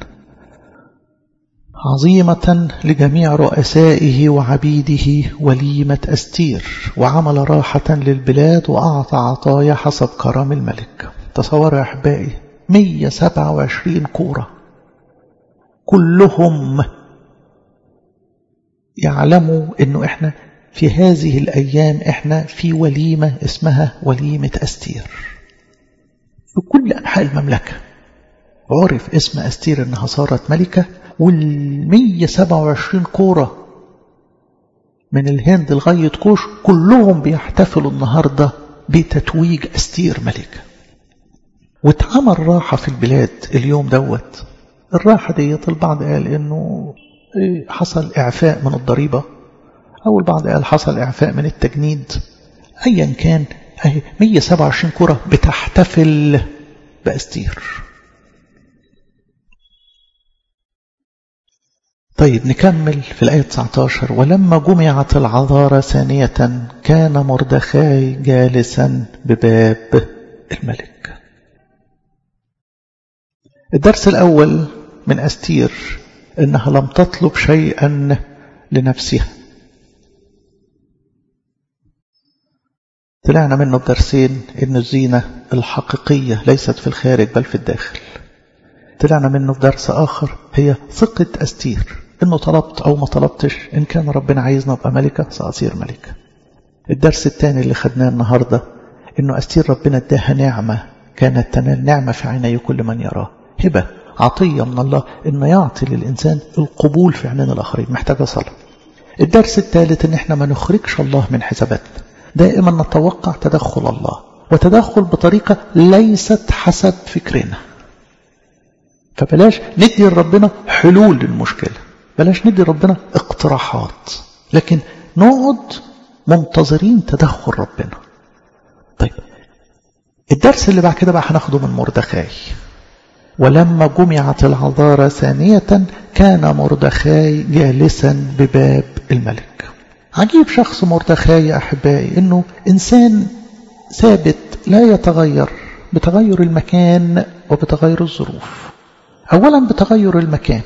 عظيمة لجميع رؤسائه وعبيده وليمة أستير وعمل راحة للبلاد وأعطى عطايا حسب كرم الملك تصوروا يا أحبائي 127 كورة كلهم يعلموا انه احنا في هذه الايام احنا في وليمة اسمها وليمة استير في كل انحاء المملكة عرف اسم استير انها صارت ملكة والمية سبعة وعشرين كورة من الهند لغاية كوش كلهم بيحتفلوا النهاردة بتتويج استير ملكة واتعمل راحة في البلاد اليوم دوت الراحة ديت البعض قال انه حصل اعفاء من الضريبة او البعض قال حصل اعفاء من التجنيد ايا كان اهي 127 كرة بتحتفل باستير طيب نكمل في الآية 19 ولما جمعت العذارى ثانية كان مردخاي جالسا بباب الملك الدرس الأول من أستير إنها لم تطلب شيئا لنفسها طلعنا منه بدرسين إن الزينة الحقيقية ليست في الخارج بل في الداخل طلعنا منه في درس آخر هي ثقة أستير إنه طلبت أو ما طلبتش إن كان ربنا عايزنا أبقى ملكة سأصير ملكة الدرس الثاني اللي خدناه النهاردة إنه أستير ربنا اداها نعمة كانت تنال نعمة في عيني كل من يراه هبة عطية من الله إنه يعطي للإنسان القبول في عينين الآخرين محتاجة صلاة الدرس الثالث إن إحنا ما نخرجش الله من حساباتنا دائما نتوقع تدخل الله وتدخل بطريقة ليست حسب فكرنا فبلاش ندي لربنا حلول للمشكلة بلاش ندي ربنا اقتراحات لكن نقعد منتظرين تدخل ربنا طيب الدرس اللي بعد كده بقى هناخده من مردخاي ولما جمعت العذارى ثانية كان مردخاي جالسا بباب الملك عجيب شخص مردخاي يا أحبائي إنه إنسان ثابت لا يتغير بتغير المكان وبتغير الظروف أولا بتغير المكان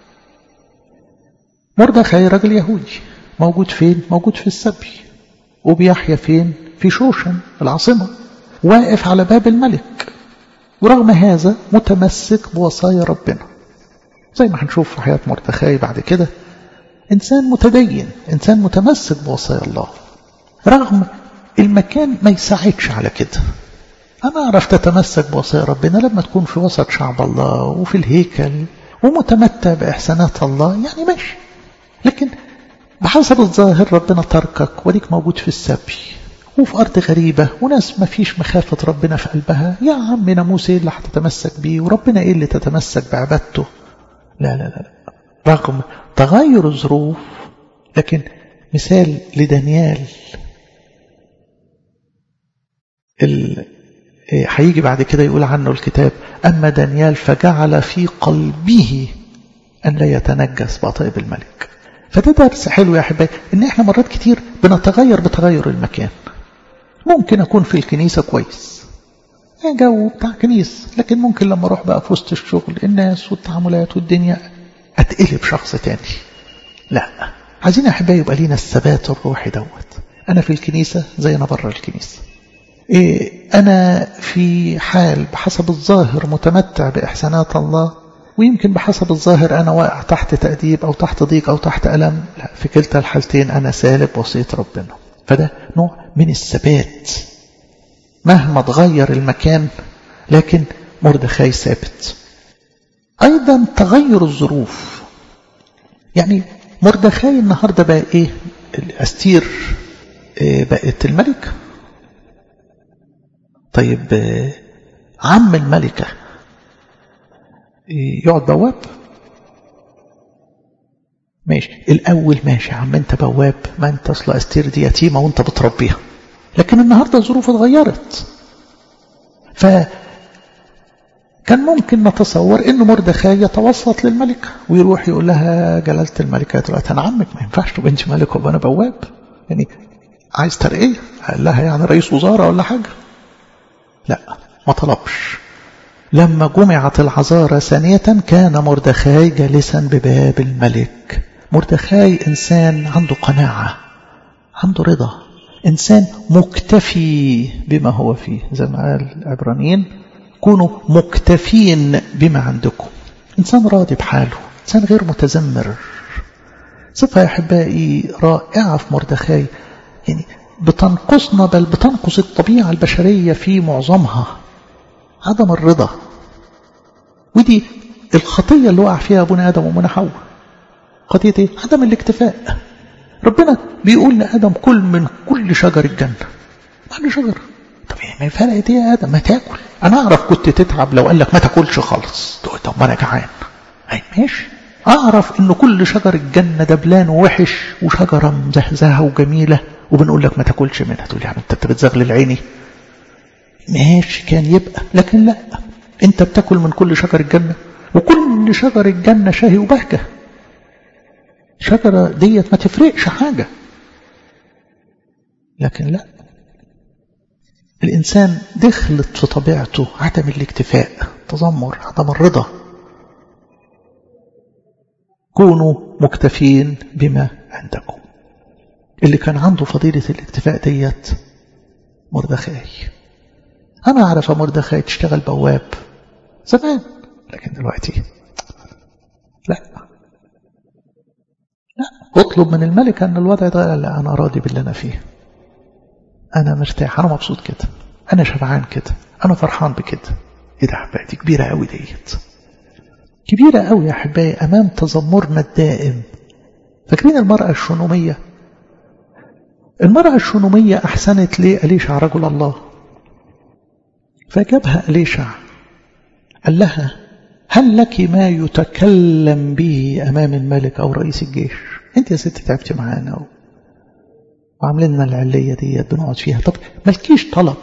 مردخاي راجل يهودي موجود فين؟ موجود في السبي وبيحيا فين؟ في شوشن العاصمة واقف على باب الملك ورغم هذا متمسك بوصايا ربنا زي ما هنشوف في حياة مردخاي بعد كده إنسان متدين إنسان متمسك بوصايا الله رغم المكان ما يساعدش على كده أنا أعرف تتمسك بوصايا ربنا لما تكون في وسط شعب الله وفي الهيكل ومتمتع بإحسانات الله يعني ماشي لكن بحسب الظاهر ربنا تركك وديك موجود في السبي وفي أرض غريبة وناس ما فيش مخافة ربنا في قلبها يا عم ناموس إيه اللي هتتمسك بيه وربنا إيه اللي تتمسك بعبادته لا لا لا, لا. رغم تغير الظروف لكن مثال لدانيال ال... هيجي بعد كده يقول عنه الكتاب أما دانيال فجعل في قلبه أن لا يتنجس بطيب الملك فده درس حلو يا أحبائي إن إحنا مرات كتير بنتغير بتغير المكان ممكن أكون في الكنيسة كويس جو بتاع كنيس لكن ممكن لما أروح بقى في وسط الشغل الناس والتعاملات والدنيا أتقلب شخص تاني لا عايزين يا أحبائي يبقى لينا الثبات الروحي دوت أنا في الكنيسة زي أنا بره الكنيسة إيه أنا في حال بحسب الظاهر متمتع بإحسانات الله ويمكن بحسب الظاهر أنا واقع تحت تأديب أو تحت ضيق أو تحت ألم لا في كلتا الحالتين أنا سالب وصية ربنا فده نوع من الثبات مهما تغير المكان لكن مردخاي ثابت أيضا تغير الظروف يعني مردخاي النهاردة بقى إيه أستير إيه بقت الملك طيب عم الملكة يقعد بواب ماشي الأول ماشي يا عم أنت بواب ما أنت أصلا أستير دي يتيمة وأنت بتربيها لكن النهاردة الظروف اتغيرت ف كان ممكن نتصور ان مردخاي يتوسط للملكة ويروح يقول لها جلالة الملكة دلوقتي انا عمك ما ينفعش تبقى انت ملك وابقى انا بواب يعني عايز ترقية قال لها يعني رئيس وزارة ولا حاجة لا ما طلبش لما جمعت العذارى ثانية كان مردخاي جالسا بباب الملك مردخاي إنسان عنده قناعة عنده رضا إنسان مكتفي بما هو فيه زي ما قال العبرانيين كونوا مكتفين بما عندكم إنسان راضي بحاله إنسان غير متذمر صفة يا أحبائي رائعة في مردخاي يعني بتنقصنا بل بتنقص الطبيعة البشرية في معظمها عدم الرضا ودي الخطية اللي وقع فيها أبونا آدم ومنا حواء خطية إيه؟ عدم الاكتفاء ربنا بيقول لآدم كل من كل شجر الجنة كل شجر طب ما فرقت ايه يا آدم ما تاكل أنا أعرف كنت تتعب لو قال لك ما تاكلش خالص تقول طب ما أنا جعان أي ماشي أعرف إن كل شجر الجنة دبلان ووحش وشجرة مزهزهة وجميلة وبنقول لك ما تاكلش منها تقول يعني أنت بتزغلل عيني ماشي كان يبقى لكن لا أنت بتاكل من كل شجر الجنة وكل شجر الجنة شهي وبهجة الشجرة ديت ما تفرقش حاجة لكن لا الإنسان دخلت في طبيعته عدم الاكتفاء تذمر عدم الرضا كونوا مكتفين بما عندكم اللي كان عنده فضيلة الاكتفاء ديت مردخاي أنا أعرف مردخاي تشتغل بواب زمان لكن دلوقتي لا لا اطلب من الملك أن الوضع يتغير لا أنا راضي باللي أنا فيه أنا مرتاح أنا مبسوط كده أنا شبعان كده أنا فرحان بكده إيه ده حبايتي كبيرة قوي ديت كبيرة قوي يا أحبائي أمام تذمرنا الدائم فاكرين المرأة الشنومية المرأة الشنومية أحسنت ليه أليشع رجل الله فجابها أليشع قال لها هل لك ما يتكلم به أمام الملك أو رئيس الجيش أنت يا ست تعبتي معانا وعاملين لنا العلية دي بنقعد فيها طب مالكيش طلب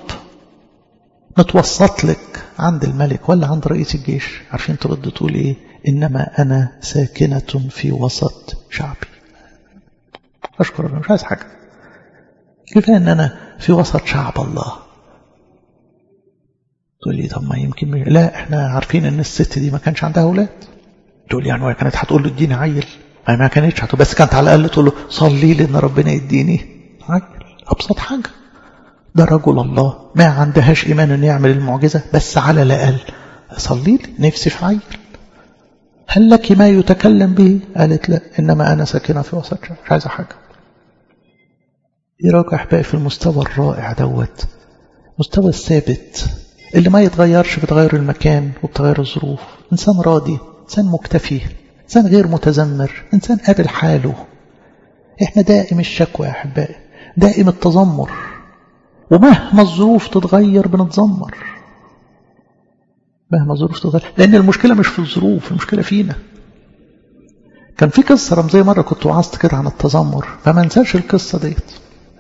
نتوسط لك عند الملك ولا عند رئيس الجيش عارفين ترد تقول ايه انما انا ساكنة في وسط شعبي اشكر الله مش عايز حاجة كفاية ان انا في وسط شعب الله تقول لي طب ما يمكن مش... لا احنا عارفين ان الست دي ما كانش عندها اولاد تقول لي يعني هي كانت هتقول له اديني عيل ما ما كانتش هتقول بس كانت على الاقل تقول له صلي لي ان ربنا يديني عيل ابسط حاجه ده رجل الله ما عندهاش ايمان ان يعمل المعجزه بس على الاقل صلي لي نفسي في عيل هل لك ما يتكلم به قالت لا انما انا ساكنه في وسط شعب مش عايزه حاجه ايه رايك احبائي في المستوى الرائع دوت مستوى الثابت اللي ما يتغيرش بتغير المكان وبتغير الظروف إنسان راضي إنسان مكتفي إنسان غير متذمر إنسان قابل حاله إحنا دائم الشكوى يا أحبائي دائم التذمر ومهما الظروف تتغير بنتذمر مهما الظروف تتغير لأن المشكلة مش في الظروف المشكلة فينا كان في قصة رمزية مرة كنت وعظت كده عن التذمر فما انساش القصة ديت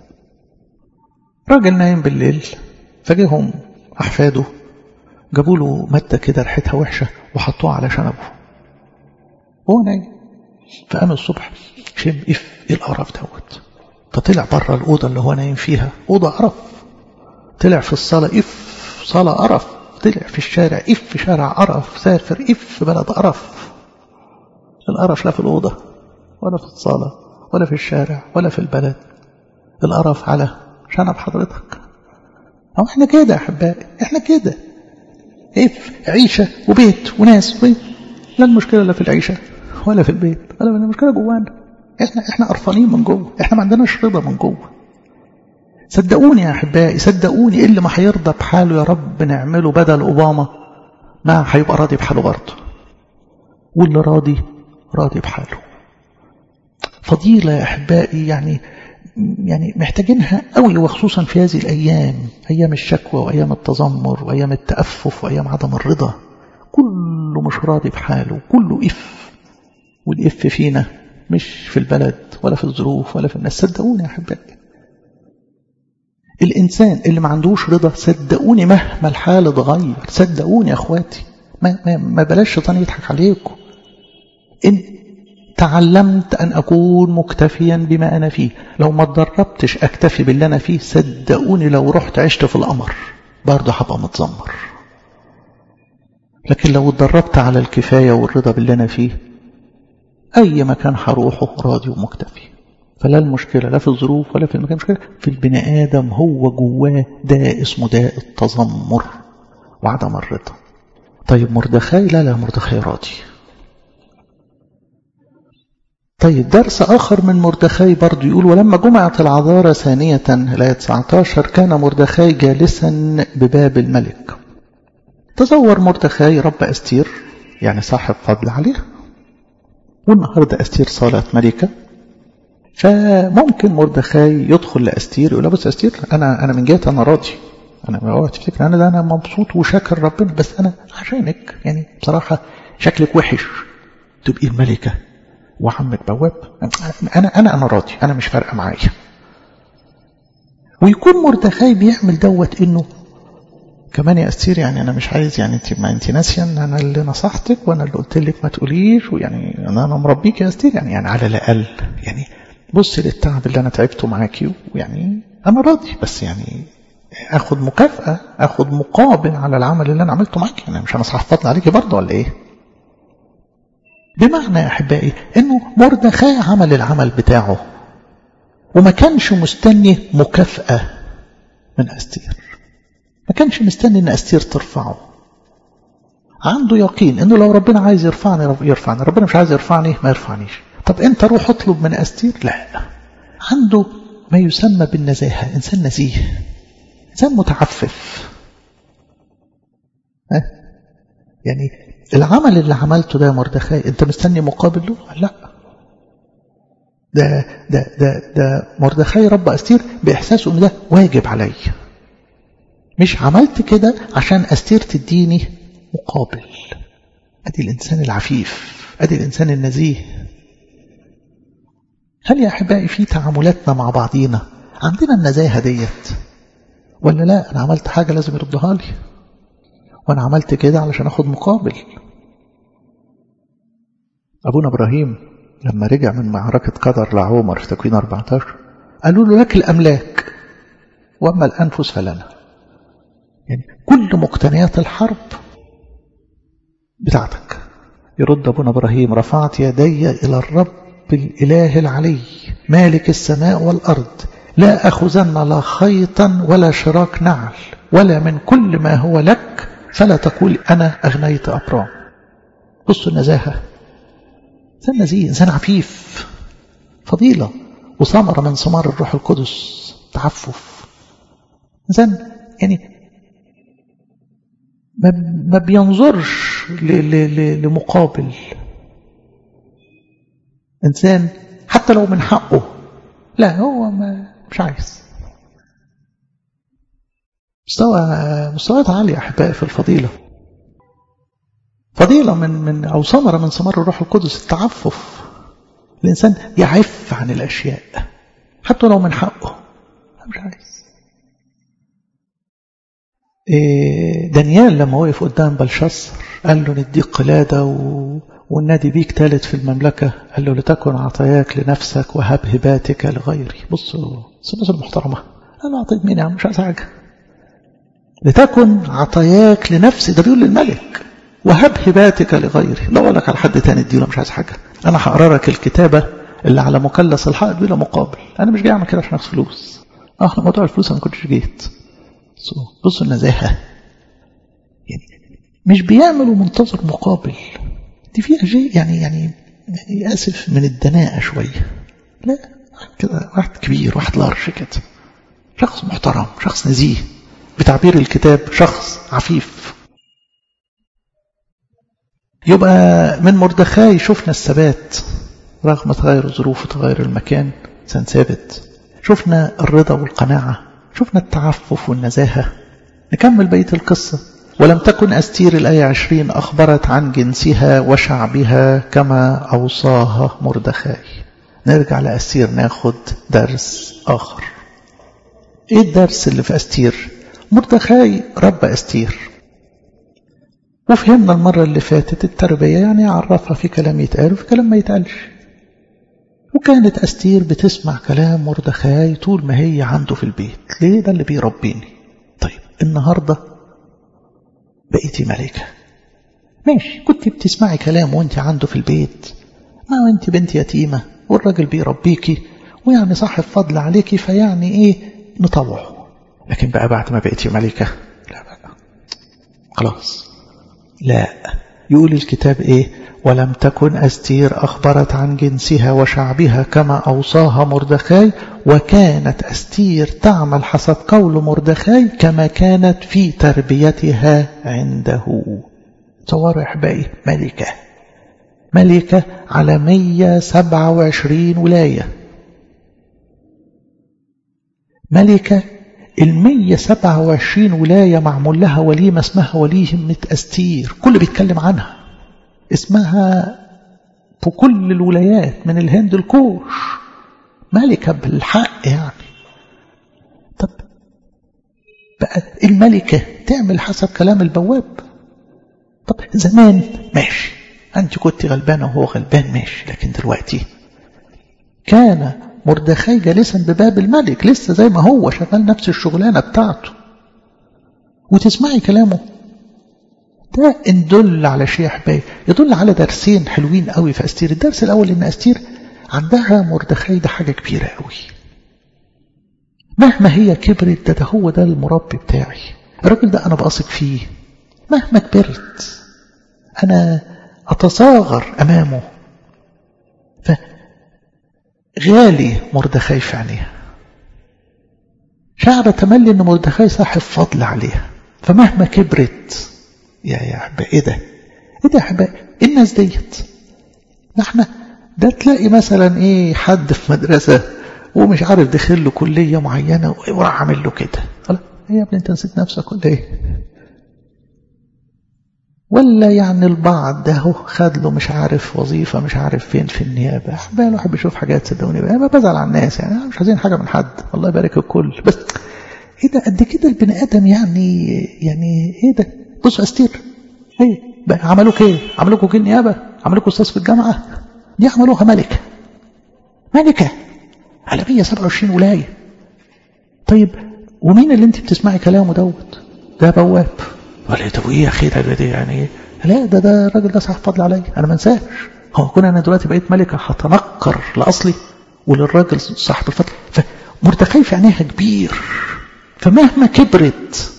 راجل نايم بالليل فجيهم أحفاده جابوا له مادة كده ريحتها وحشة وحطوها على شنبه وهو نايم فقام الصبح شم إف إيه القرف دوت فطلع بره الأوضة اللي هو نايم فيها أوضة قرف طلع في الصالة إف صالة قرف طلع في الشارع إف في شارع قرف سافر إف في بلد قرف القرف لا في الأوضة ولا في الصالة ولا في الشارع ولا في البلد القرف على شنب حضرتك أو احنا كده يا أحبائي احنا كده ايه عيشة وبيت وناس وين لا المشكلة لا في العيشة ولا في البيت ولا المشكلة جوانا احنا احنا قرفانين من جوه احنا ما عندناش رضا من جوه صدقوني يا أحبائي صدقوني إيه اللي ما هيرضى بحاله يا رب نعمله بدل أوباما ما هيبقى راضي بحاله برضه واللي راضي راضي بحاله فضيلة يا أحبائي يعني يعني محتاجينها قوي وخصوصا في هذه الأيام أيام الشكوى وأيام التذمر وأيام التأفف وأيام عدم الرضا كله مش راضي بحاله كله إف والإف فينا مش في البلد ولا في الظروف ولا في الناس صدقوني يا أحبائي الإنسان اللي ما عندوش رضا صدقوني مهما الحال اتغير صدقوني يا أخواتي ما, ما, ما بلاش شيطان يضحك عليكم إن تعلمت أن أكون مكتفيا بما أنا فيه لو ما اتدربتش أكتفي باللي أنا فيه صدقوني لو رحت عشت في القمر برضه هبقى متذمر لكن لو اتدربت على الكفاية والرضا باللي أنا فيه أي مكان هروحه راضي ومكتفي فلا المشكلة لا في الظروف ولا في المكان المشكلة في البني آدم هو جواه داء اسمه داء التذمر وعدم الرضا طيب مردخاي لا لا مردخاي راضي طيب درس آخر من مردخاي برضو يقول ولما جمعت العذارى ثانية الآية 19 كان مردخاي جالسا بباب الملك تصور مردخاي رب أستير يعني صاحب فضل عليه والنهاردة أستير صالت ملكة فممكن مردخاي يدخل لأستير يقول بص أستير أنا أنا من جهة أنا راضي أنا ما اوعى تفتكر أنا ده أنا مبسوط وشاكر ربنا بس أنا عشانك يعني بصراحة شكلك وحش تبقي الملكة وعمك بواب أنا أنا أنا راضي أنا مش فارقة معايا ويكون مردخاي بيعمل دوت إنه كمان يا أستير يعني أنا مش عايز يعني أنت ما أنت ناسية إن أنا اللي نصحتك وأنا اللي قلت لك ما تقوليش ويعني أنا أنا مربيك يا أستير يعني يعني على الأقل يعني بصي للتعب اللي أنا تعبته معاكي ويعني أنا راضي بس يعني اخد مكافأة اخد مقابل على العمل اللي انا عملته معاك انا مش انا صحفظت عليكي برضه ولا ايه بمعنى يا احبائي انه مردخاي عمل العمل بتاعه وما كانش مستني مكافأة من استير ما كانش مستني ان استير ترفعه عنده يقين انه لو ربنا عايز يرفعني يرفعني ربنا مش عايز يرفعني ما يرفعنيش طب انت روح اطلب من استير لا عنده ما يسمى بالنزاهة انسان نزيه إنسان متعفف ها؟ يعني العمل اللي عملته ده يا مردخاي أنت مستني مقابل له؟ لا ده ده ده ده مردخاي رب أستير بإحساسه إن ده واجب علي مش عملت كده عشان أستير تديني مقابل أدي الإنسان العفيف أدي الإنسان النزيه هل يا أحبائي في تعاملاتنا مع بعضينا عندنا النزاهة ديت ولا لا أنا عملت حاجة لازم يردها لي وأنا عملت كده علشان أخد مقابل أبونا إبراهيم لما رجع من معركة قدر لعمر في تكوين 14 قالوا له لك الأملاك وأما الأنفس فلنا يعني كل مقتنيات الحرب بتاعتك يرد أبونا إبراهيم رفعت يدي إلى الرب الإله العلي مالك السماء والأرض لا أخذن لا خيطا ولا شراك نعل ولا من كل ما هو لك فلا تقول أنا أغنيت أبرام بصوا النزاهة إنسان نزيه إنسان عفيف فضيلة وثمرة من ثمار الروح القدس تعفف إنسان يعني ما بينظرش لمقابل إنسان حتى لو من حقه لا هو ما مش عايز مستوى مستويات عالية أحبائي في الفضيلة فضيلة من من أو ثمرة من ثمار الروح القدس التعفف الإنسان يعف عن الأشياء حتى لو من حقه مش عايز إيه دانيال لما وقف قدام بلشسر قال له نديك قلادة و... والنادي بيك ثالث في المملكة قال له لتكن عطاياك لنفسك وهب هباتك لغيري بصوا الناس المحترمة أنا أعطيت مين يا عم مش عايز حاجة لتكن عطاياك لنفسي ده بيقول للملك وهب هباتك لغيري لا أقول لك على حد تاني اديله مش عايز حاجة أنا هقرا لك الكتابة اللي على مثلث الحائط بلا مقابل أنا مش جاي أعمل كده عشان أخذ فلوس أه موضوع الفلوس أنا ما كنتش جيت بصوا النزاهة يعني مش بيعملوا منتظر مقابل دي فيها شيء يعني يعني يعني آسف من الدناءة شوية لا كده واحد كبير واحد لارش كده شخص محترم شخص نزيه بتعبير الكتاب شخص عفيف يبقى من مردخاي شفنا الثبات رغم تغير الظروف وتغير المكان إنسان ثابت شفنا الرضا والقناعة شفنا التعفف والنزاهة نكمل بقية القصة ولم تكن أستير الآية عشرين أخبرت عن جنسها وشعبها كما أوصاها مردخاي نرجع لأستير ناخد درس آخر إيه الدرس اللي في أستير مردخاي رب أستير وفهمنا المرة اللي فاتت التربية يعني عرفها في كلام يتقال وفي كلام ما يتقالش وكانت أستير بتسمع كلام مردخاي طول ما هي عنده في البيت ليه ده اللي بيربيني طيب النهاردة بقيتي ملكة ماشي كنت بتسمعي كلام وانت عنده في البيت ما وانت بنت يتيمة والراجل بيربيكي ويعني صاحب فضل عليكي فيعني ايه نطوعه لكن بقى بعد ما بقيتي ملكة لا بقى خلاص لا يقول الكتاب ايه ولم تكن أستير أخبرت عن جنسها وشعبها كما أوصاها مردخاي وكانت أستير تعمل حسب قول مردخاي كما كانت في تربيتها عنده تصوروا أحبائي ملكة ملكة على 127 ولاية ملكة المية سبعة وعشرين ولاية معمول لها وليمة اسمها وليمة أستير كل بيتكلم عنها اسمها في كل الولايات من الهند الكوش ملكة بالحق يعني طب بقى الملكة تعمل حسب كلام البواب طب زمان ماشي أنت كنت غلبانة وهو غلبان ماشي لكن دلوقتي كان مردخي جالسا بباب الملك لسه زي ما هو شغال نفس الشغلانة بتاعته وتسمعي كلامه ده إن دل على شيء أحبائي يدل على درسين حلوين قوي في أستير الدرس الأول إن أستير عندها مردخي ده حاجة كبيرة قوي مهما هي كبرت ده, ده هو ده المربي بتاعي الراجل ده أنا بثق فيه مهما كبرت أنا أتصاغر أمامه فغالي مردخي في عينيها شعر تملي أن مردخي صاحب فضل عليها فمهما كبرت يا يا أحباء إيه ده إيه ده يا أحباء إيه الناس ديت نحن ده تلاقي مثلا إيه حد في مدرسة ومش عارف دخل له كلية معينة وراح عامل له كده خلاص إيه يا ابني أنت نسيت نفسك ولا إيه ولا يعني البعض ده هو خد له مش عارف وظيفة مش عارف فين في النيابة أحبال الواحد بيشوف حاجات صدقوني بقى بزعل على الناس يعني مش عايزين حاجة من حد الله يبارك الكل بس ايه ده قد كده البني ادم يعني يعني ايه ده بصوا استير ايه بقى عملوك ايه عملوكوا كل نيابة عملوكوا استاذ في الجامعة دي عملوها ملكة ملكة على 127 ولاية طيب ومين اللي انت بتسمعي كلامه دوت ده بواب ولا طب ايه يا اخي ده ده يعني لا ده ده الراجل ده صاحب فضل عليا انا ما انساش هو كون انا دلوقتي بقيت ملكه هتنكر لاصلي وللراجل صاحب الفضل فمرتخي في عينيها كبير فمهما كبرت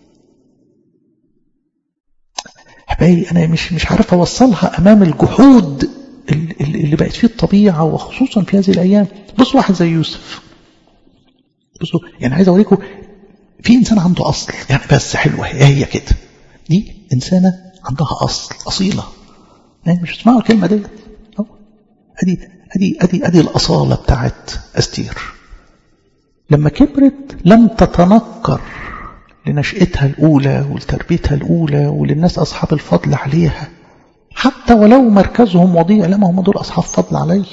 احبائي انا مش مش عارف اوصلها امام الجحود اللي بقت فيه الطبيعه وخصوصا في هذه الايام بصوا واحد زي يوسف بصوا يعني عايز اوريكم في إنسان عنده أصل يعني بس حلوة هي, هي كده دي إنسانة عندها أصل أصيلة يعني مش تسمعوا الكلمة دي أدي أدي أدي أدي الأصالة بتاعت أستير لما كبرت لم تتنكر لنشأتها الأولى ولتربيتها الأولى وللناس أصحاب الفضل عليها حتى ولو مركزهم وضيع لما هم دول أصحاب فضل علي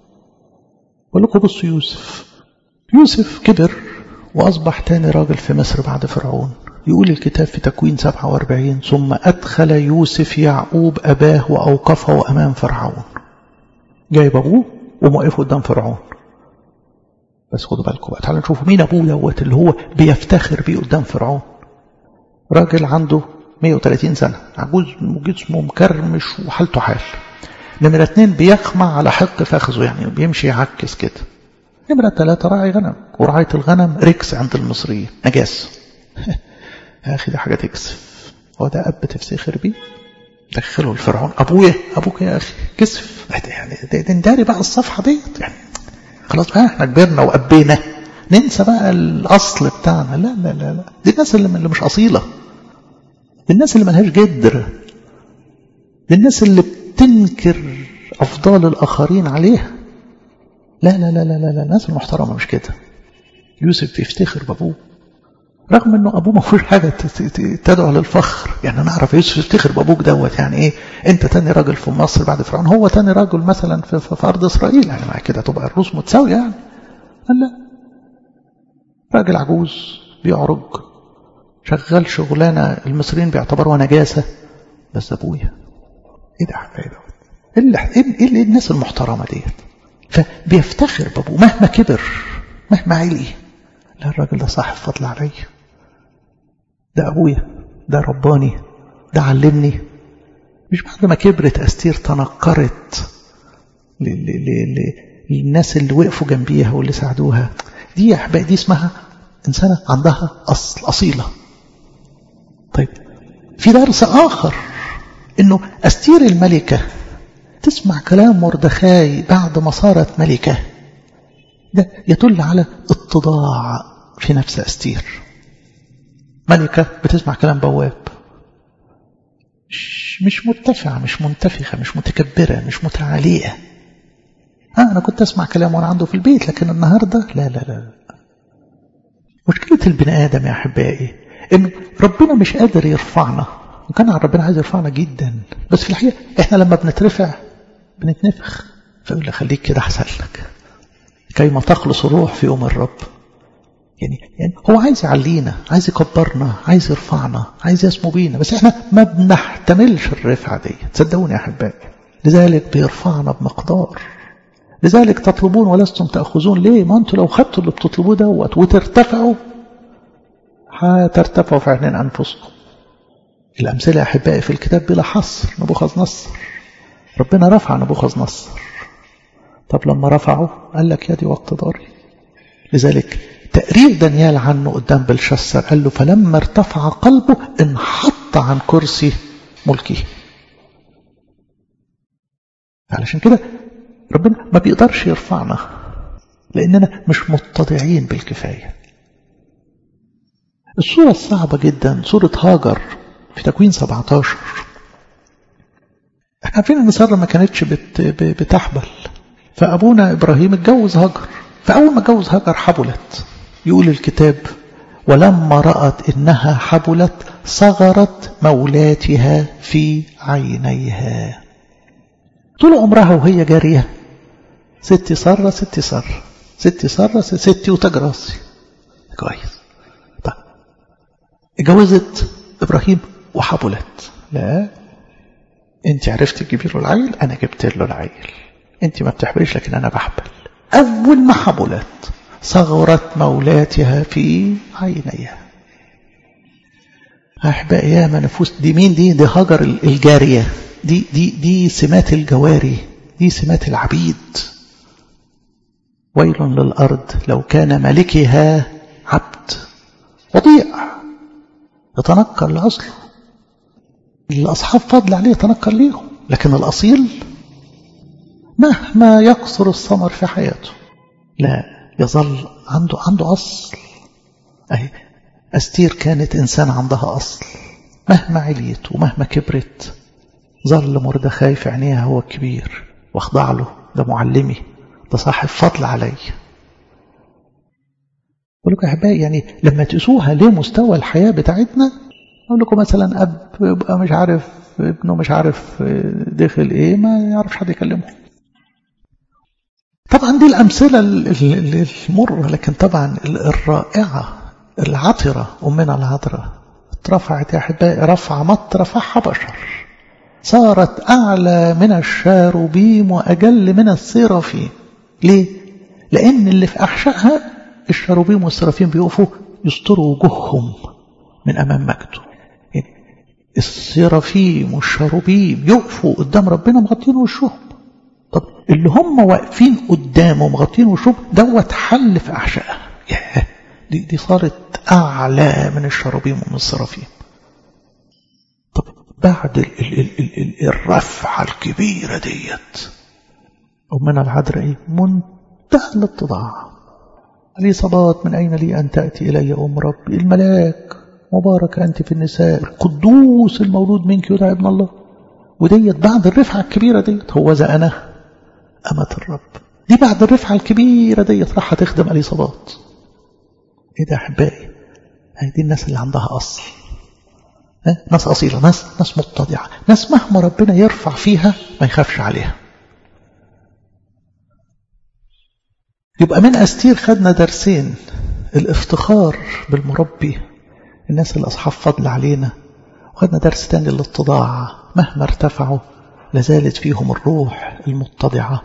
بقول لكم بصوا يوسف يوسف كبر وأصبح تاني راجل في مصر بعد فرعون يقول الكتاب في تكوين 47 ثم أدخل يوسف يعقوب أباه وأوقفه أمام فرعون جايب أبوه وموقفه قدام فرعون بس خدوا بالكم بقى تعالوا نشوفوا مين أبوه دوت اللي هو بيفتخر بيه قدام فرعون راجل عنده 130 سنة عجوز جسمه مكرمش وحالته حال نمرة اتنين بيخمع على حق فخذه يعني بيمشي يعكس كده نمرة ثلاثة راعي غنم ورعاية الغنم ركس عند المصريين نجاس يا أخي ده حاجة تكسف هو ده أب تفتخر بيه دخله الفرعون أبويا أبوك يا أخي كسف يعني ده نداري بقى الصفحة ديت يعني خلاص بقى احنا كبرنا وأبينا ننسى بقى الأصل بتاعنا لا لا لا لا دي الناس اللي, اللي مش أصيلة دي الناس اللي ملهاش جدر دي الناس اللي بتنكر أفضال الآخرين عليها لا لا لا لا لا الناس المحترمة مش كده يوسف يفتخر بأبوه رغم انه ابوه ما فيهوش حاجه تدعو للفخر يعني نعرف يوسف يفتخر بابوك دوت يعني ايه انت تاني راجل في مصر بعد فرعون هو تاني راجل مثلا في, في ارض اسرائيل يعني مع كده تبقى الروس متساويه يعني قال لا راجل عجوز بيعرج شغال شغلانه المصريين بيعتبروها نجاسه بس ابويا ايه ده حبايبي ايه ايه الناس المحترمه ديت فبيفتخر بابوه مهما كبر مهما علي لا الراجل ده صاحب فضل عليا ده أبويا ده رباني ده علمني مش بعد ما كبرت أستير تنكرت للناس اللي وقفوا جنبيها واللي ساعدوها دي يا أحبائي دي اسمها إنسانة عندها أصل أصيلة طيب في درس آخر إنه أستير الملكة تسمع كلام مردخاي بعد ما صارت ملكة ده يدل على اتضاع في نفس أستير ملكة بتسمع كلام بواب مش, مش مرتفعة مش منتفخة مش متكبرة مش متعالية آه أنا كنت أسمع كلام وأنا عنده في البيت لكن النهاردة لا لا لا مشكلة البني آدم يا أحبائي إن ربنا مش قادر يرفعنا وكان ربنا عايز يرفعنا جدا بس في الحقيقة إحنا لما بنترفع بنتنفخ فيقول لك خليك كده أحسن لك كيما تخلص الروح في يوم الرب يعني, يعني هو عايز يعلينا عايز يكبرنا عايز يرفعنا عايز يسمو بينا بس احنا ما بنحتملش الرفعة دي تصدقوني يا أحبائي لذلك بيرفعنا بمقدار لذلك تطلبون ولستم تأخذون ليه ما انتوا لو خدتوا اللي بتطلبوه دوت وترتفعوا هترتفعوا في عينين أنفسكم الأمثلة يا أحبائي في الكتاب بلا حصر نبوخذ نصر ربنا رفع نبوخذ نصر طب لما رفعه قال لك يا دي وقت ضاري لذلك تقرير دانيال عنه قدام بلشسر قال له فلما ارتفع قلبه انحط عن كرسي ملكه علشان كده ربنا ما بيقدرش يرفعنا لأننا مش متضعين بالكفاية الصورة الصعبة جدا صورة هاجر في تكوين 17 احنا عارفين ان سارة ما كانتش بت بتحبل فأبونا إبراهيم اتجوز هاجر فأول ما اتجوز هاجر حبلت يقول الكتاب ولما رأت إنها حبلت صغرت مولاتها في عينيها طول عمرها وهي جارية ستي سارة ستي سارة ستي سارة ستي وتاج راسي كويس طيب اتجوزت إبراهيم وحبلت لا انت عرفت تجيبي له العيل انا جبت له العيل انت ما بتحبليش لكن انا بحبل اول ما حبلت صغرت مولاتها في عينيها احبائي يا ما نفوس دي مين دي دي هجر الجاريه دي دي دي سمات الجواري دي سمات العبيد ويل للارض لو كان ملكها عبد وضيع يتنكر لاصله الأصحاب فضل عليه يتنكر ليهم لكن الأصيل مهما يقصر الثمر في حياته لا يظل عنده عنده أصل أي أستير كانت إنسان عندها أصل مهما عليت ومهما كبرت ظل مردخاي في عينيها هو الكبير واخضع له ده معلمي ده صاحب فضل علي أقول لكم يا أحبائي يعني لما تقيسوها ليه مستوى الحياة بتاعتنا أقول لكم مثلا أب يبقى مش عارف ابنه مش عارف داخل إيه ما يعرفش حد يكلمه طبعا دي الأمثلة المرة لكن طبعا الرائعة العطرة أمنا العطرة اترفعت يا أحبائي رفع ما اترفعها بشر صارت أعلى من الشاروبيم وأجل من السرافيم ليه؟ لأن اللي في أحشائها الشاروبيم والسرافيم بيقفوا يستروا وجوههم من أمام مجده السرافيم والشاروبيم يقفوا قدام ربنا مغطين وشهم طب اللي هم واقفين قدامه مغطين وشهم دوت حل في أحشائها ياه دي, دي صارت أعلى من الشاروبيم ومن السرافيم طب بعد ال ال ال ال ال الرفعة الكبيرة ديت أمنا العذراء إيه منتهى الاتضاع لي صبات من أين لي أن تأتي إلي أم ربي الملاك مبارك أنت في النساء القدوس المولود منك يدعى ابن الله وديت بعد الرفعة الكبيرة ديت هو ذا أنا أمة الرب دي بعد الرفعة الكبيرة ديت راح تخدم أليصابات إيه ده أحبائي هي دي الناس اللي عندها أصل ناس أصيلة ناس ناس متضعة ناس مهما ربنا يرفع فيها ما يخافش عليها يبقى من أستير خدنا درسين الافتخار بالمربي الناس اللي أصحاب فضل علينا وخدنا درس تاني الاتضاع مهما ارتفعوا لازالت فيهم الروح المتضعة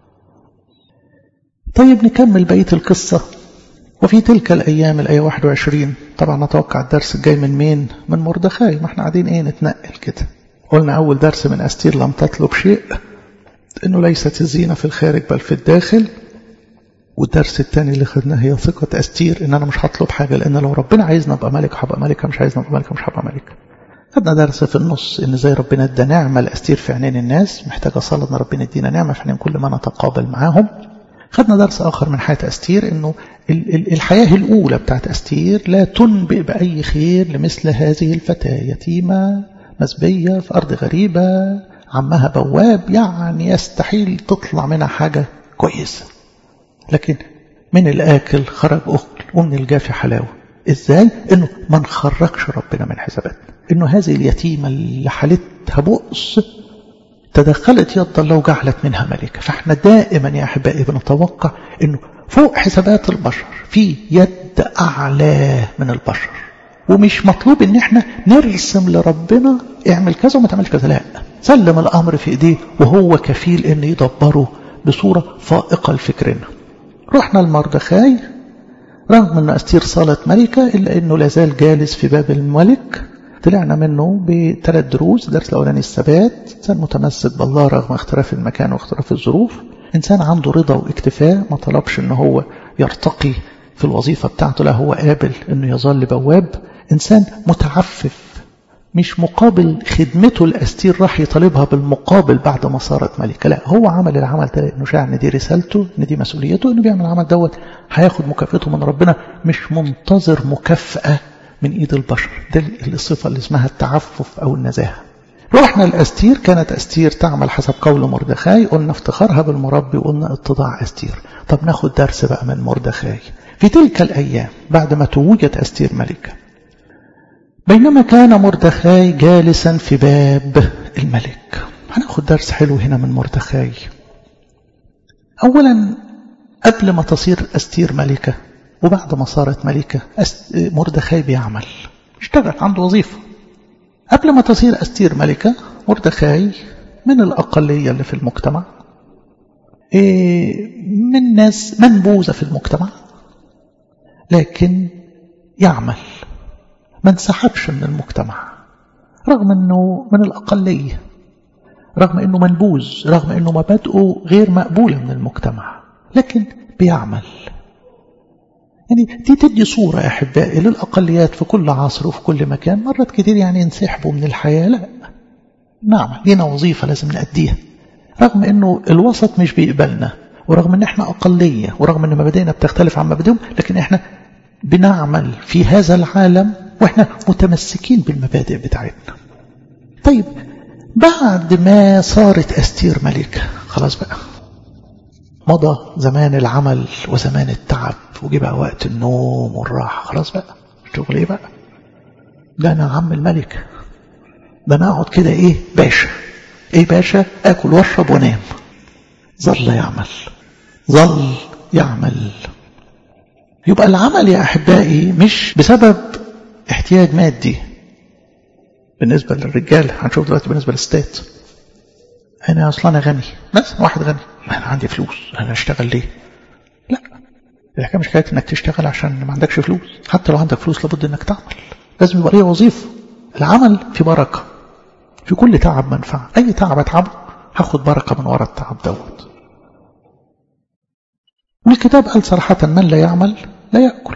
طيب نكمل بقية القصة وفي تلك الأيام الآية 21 طبعا نتوقع الدرس الجاي من مين من مردخاي ما احنا قاعدين ايه نتنقل كده قلنا أول درس من أستير لم تطلب شيء إنه ليست الزينة في الخارج بل في الداخل والدرس الثاني اللي خدناه هي ثقة أستير إن أنا مش هطلب حاجة لأن لو ربنا عايزنا أبقى ملك هبقى ملكة مش عايزنا أبقى ملكة مش هبقى ملكة خدنا درس في النص إن زي ربنا ادى نعمة لأستير في عينين الناس محتاجة صلاة إن ربنا يدينا نعمة في عينين كل ما نتقابل معاهم خدنا درس آخر من حياة أستير إنه الحياة الأولى بتاعت أستير لا تنبئ بأي خير لمثل هذه الفتاة يتيمة مسبية في أرض غريبة عمها بواب يعني يستحيل تطلع منها حاجة كويسة لكن من الآكل خرج أكل ومن الجافي حلاوة إزاي؟ إنه ما نخرجش ربنا من حساباتنا إنه هذه اليتيمة اللي حالتها بؤس تدخلت يد الله وجعلت منها ملكة فاحنا دائما يا أحبائي بنتوقع أنه فوق حسابات البشر في يد أعلى من البشر ومش مطلوب ان احنا نرسم لربنا اعمل كذا وما تعملش كذا لا سلم الامر في ايديه وهو كفيل ان يدبره بصورة فائقة لفكرنا رحنا المردخاي رغم ان استير صالت ملكة الا انه لازال جالس في باب الملك طلعنا منه بثلاث دروس درس الاولاني الثبات انسان متمسك بالله رغم اختلاف المكان واختلاف الظروف انسان عنده رضا واكتفاء ما طلبش ان هو يرتقي في الوظيفة بتاعته لا هو قابل انه يظل بواب انسان متعفف مش مقابل خدمته الاستير راح يطالبها بالمقابل بعد ما صارت ملكة لا هو عمل العمل ده انه شاعر ان دي رسالته ان دي مسؤوليته انه بيعمل العمل دوت هياخد مكافئته من ربنا مش منتظر مكافأة من ايد البشر ده الصفة اللي اسمها التعفف او النزاهة رحنا الأستير كانت أستير تعمل حسب قول مردخاي قلنا افتخارها بالمربي وقلنا اتضاع أستير طب ناخد درس بقى من مردخاي في تلك الأيام بعد ما توجت أستير ملكة بينما كان مردخاي جالسا في باب الملك هناخد درس حلو هنا من مردخاي أولا قبل ما تصير أستير ملكة وبعد ما صارت ملكة مردخاي بيعمل اشتغل عنده وظيفة قبل ما تصير أستير ملكة مردخاي من الأقلية اللي في المجتمع من ناس منبوذة في المجتمع لكن يعمل ما انسحبش من المجتمع رغم أنه من الأقلية رغم أنه منبوذ رغم أنه مبادئه غير مقبولة من المجتمع لكن بيعمل يعني دي تدي صورة يا أحبائي للأقليات في كل عصر وفي كل مكان مرات كتير يعني ينسحبوا من الحياة لا نعمل لنا وظيفة لازم نأديها رغم أنه الوسط مش بيقبلنا ورغم أن احنا أقلية ورغم أن مبادئنا بتختلف عن مبادئهم لكن احنا بنعمل في هذا العالم واحنا متمسكين بالمبادئ بتاعتنا طيب بعد ما صارت أستير ملكة خلاص بقى مضى زمان العمل وزمان التعب وجي بقى وقت النوم والراحة خلاص بقى الشغل ايه بقى ده انا عم الملك ده انا اقعد كده ايه باشا ايه باشا اكل واشرب وانام ظل يعمل ظل يعمل يبقى العمل يا احبائي مش بسبب احتياج مادي بالنسبة للرجال هنشوف دلوقتي بالنسبة للستات انا اصلا انا غني بس واحد غني انا عندي فلوس انا اشتغل ليه لا الحكايه مش حكايه انك تشتغل عشان ما عندكش فلوس حتى لو عندك فلوس لابد انك تعمل لازم يبقى ليه وظيفه العمل في بركه في كل تعب منفعه اي تعب اتعبه هاخد بركه من ورا التعب دوت والكتاب قال صراحه من لا يعمل لا ياكل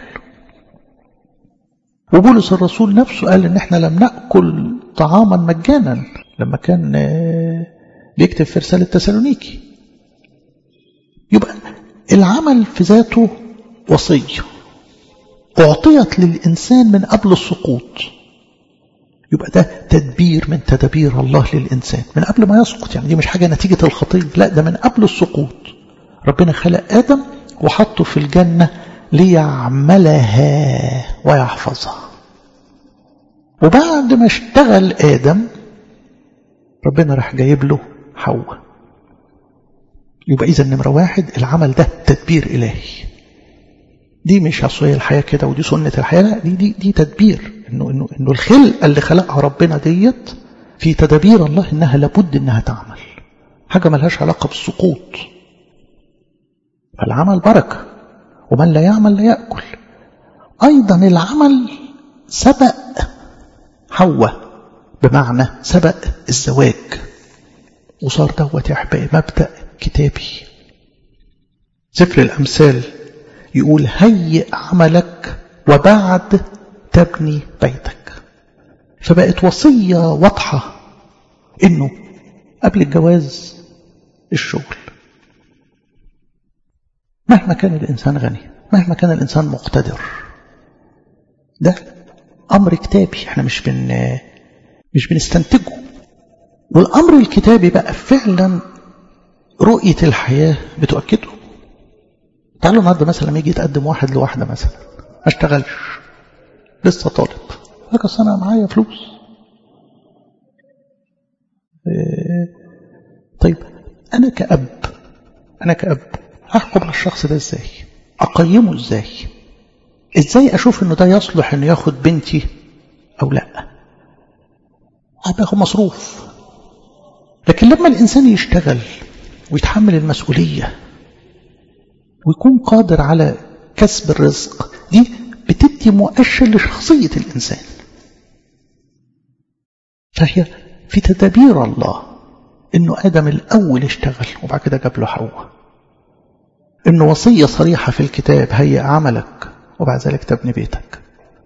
وبولس الرسول نفسه قال ان احنا لم ناكل طعاما مجانا لما كان بيكتب في رساله تسالونيكي يبقى العمل في ذاته وصية أعطيت للإنسان من قبل السقوط يبقى ده تدبير من تدابير الله للإنسان من قبل ما يسقط يعني دي مش حاجة نتيجة الخطية لا ده من قبل السقوط ربنا خلق آدم وحطه في الجنة ليعملها ويحفظها وبعد ما اشتغل آدم ربنا راح جايب له حواء يبقى إذا نمرة واحد العمل ده تدبير إلهي دي مش أصلية الحياة كده ودي سنة الحياة لا دي, دي, دي تدبير إنه, إنه, إنه الخلقة اللي خلقها ربنا ديت في تدابير الله إنها لابد إنها تعمل حاجة ملهاش علاقة بالسقوط فالعمل بركة ومن لا يعمل لا يأكل أيضا العمل سبق حواء بمعنى سبق الزواج وصار دوت يا أحبائي مبدأ كتابي سفر الأمثال يقول هيئ عملك وبعد تبني بيتك فبقت وصية واضحة إنه قبل الجواز الشغل مهما كان الإنسان غني مهما كان الإنسان مقتدر ده أمر كتابي احنا مش بن مش بنستنتجه والأمر الكتابي بقى فعلا رؤية الحياة بتؤكده تعالوا النهارده مثلا لما يجي يتقدم واحد لواحدة مثلا ما اشتغلش لسه طالب لك اصل انا معايا فلوس أنا كأب أنا كأب أحكم على الشخص ده إزاي أقيمه إزاي إزاي أشوف إنه ده يصلح إنه ياخد بنتي أو لا هباخد مصروف لكن لما الإنسان يشتغل ويتحمل المسؤولية ويكون قادر على كسب الرزق دي بتدي مؤشر لشخصية الإنسان فهي في تدابير الله إنه آدم الأول اشتغل وبعد كده جاب له حواء إنه وصية صريحة في الكتاب هيئ عملك وبعد ذلك تبني بيتك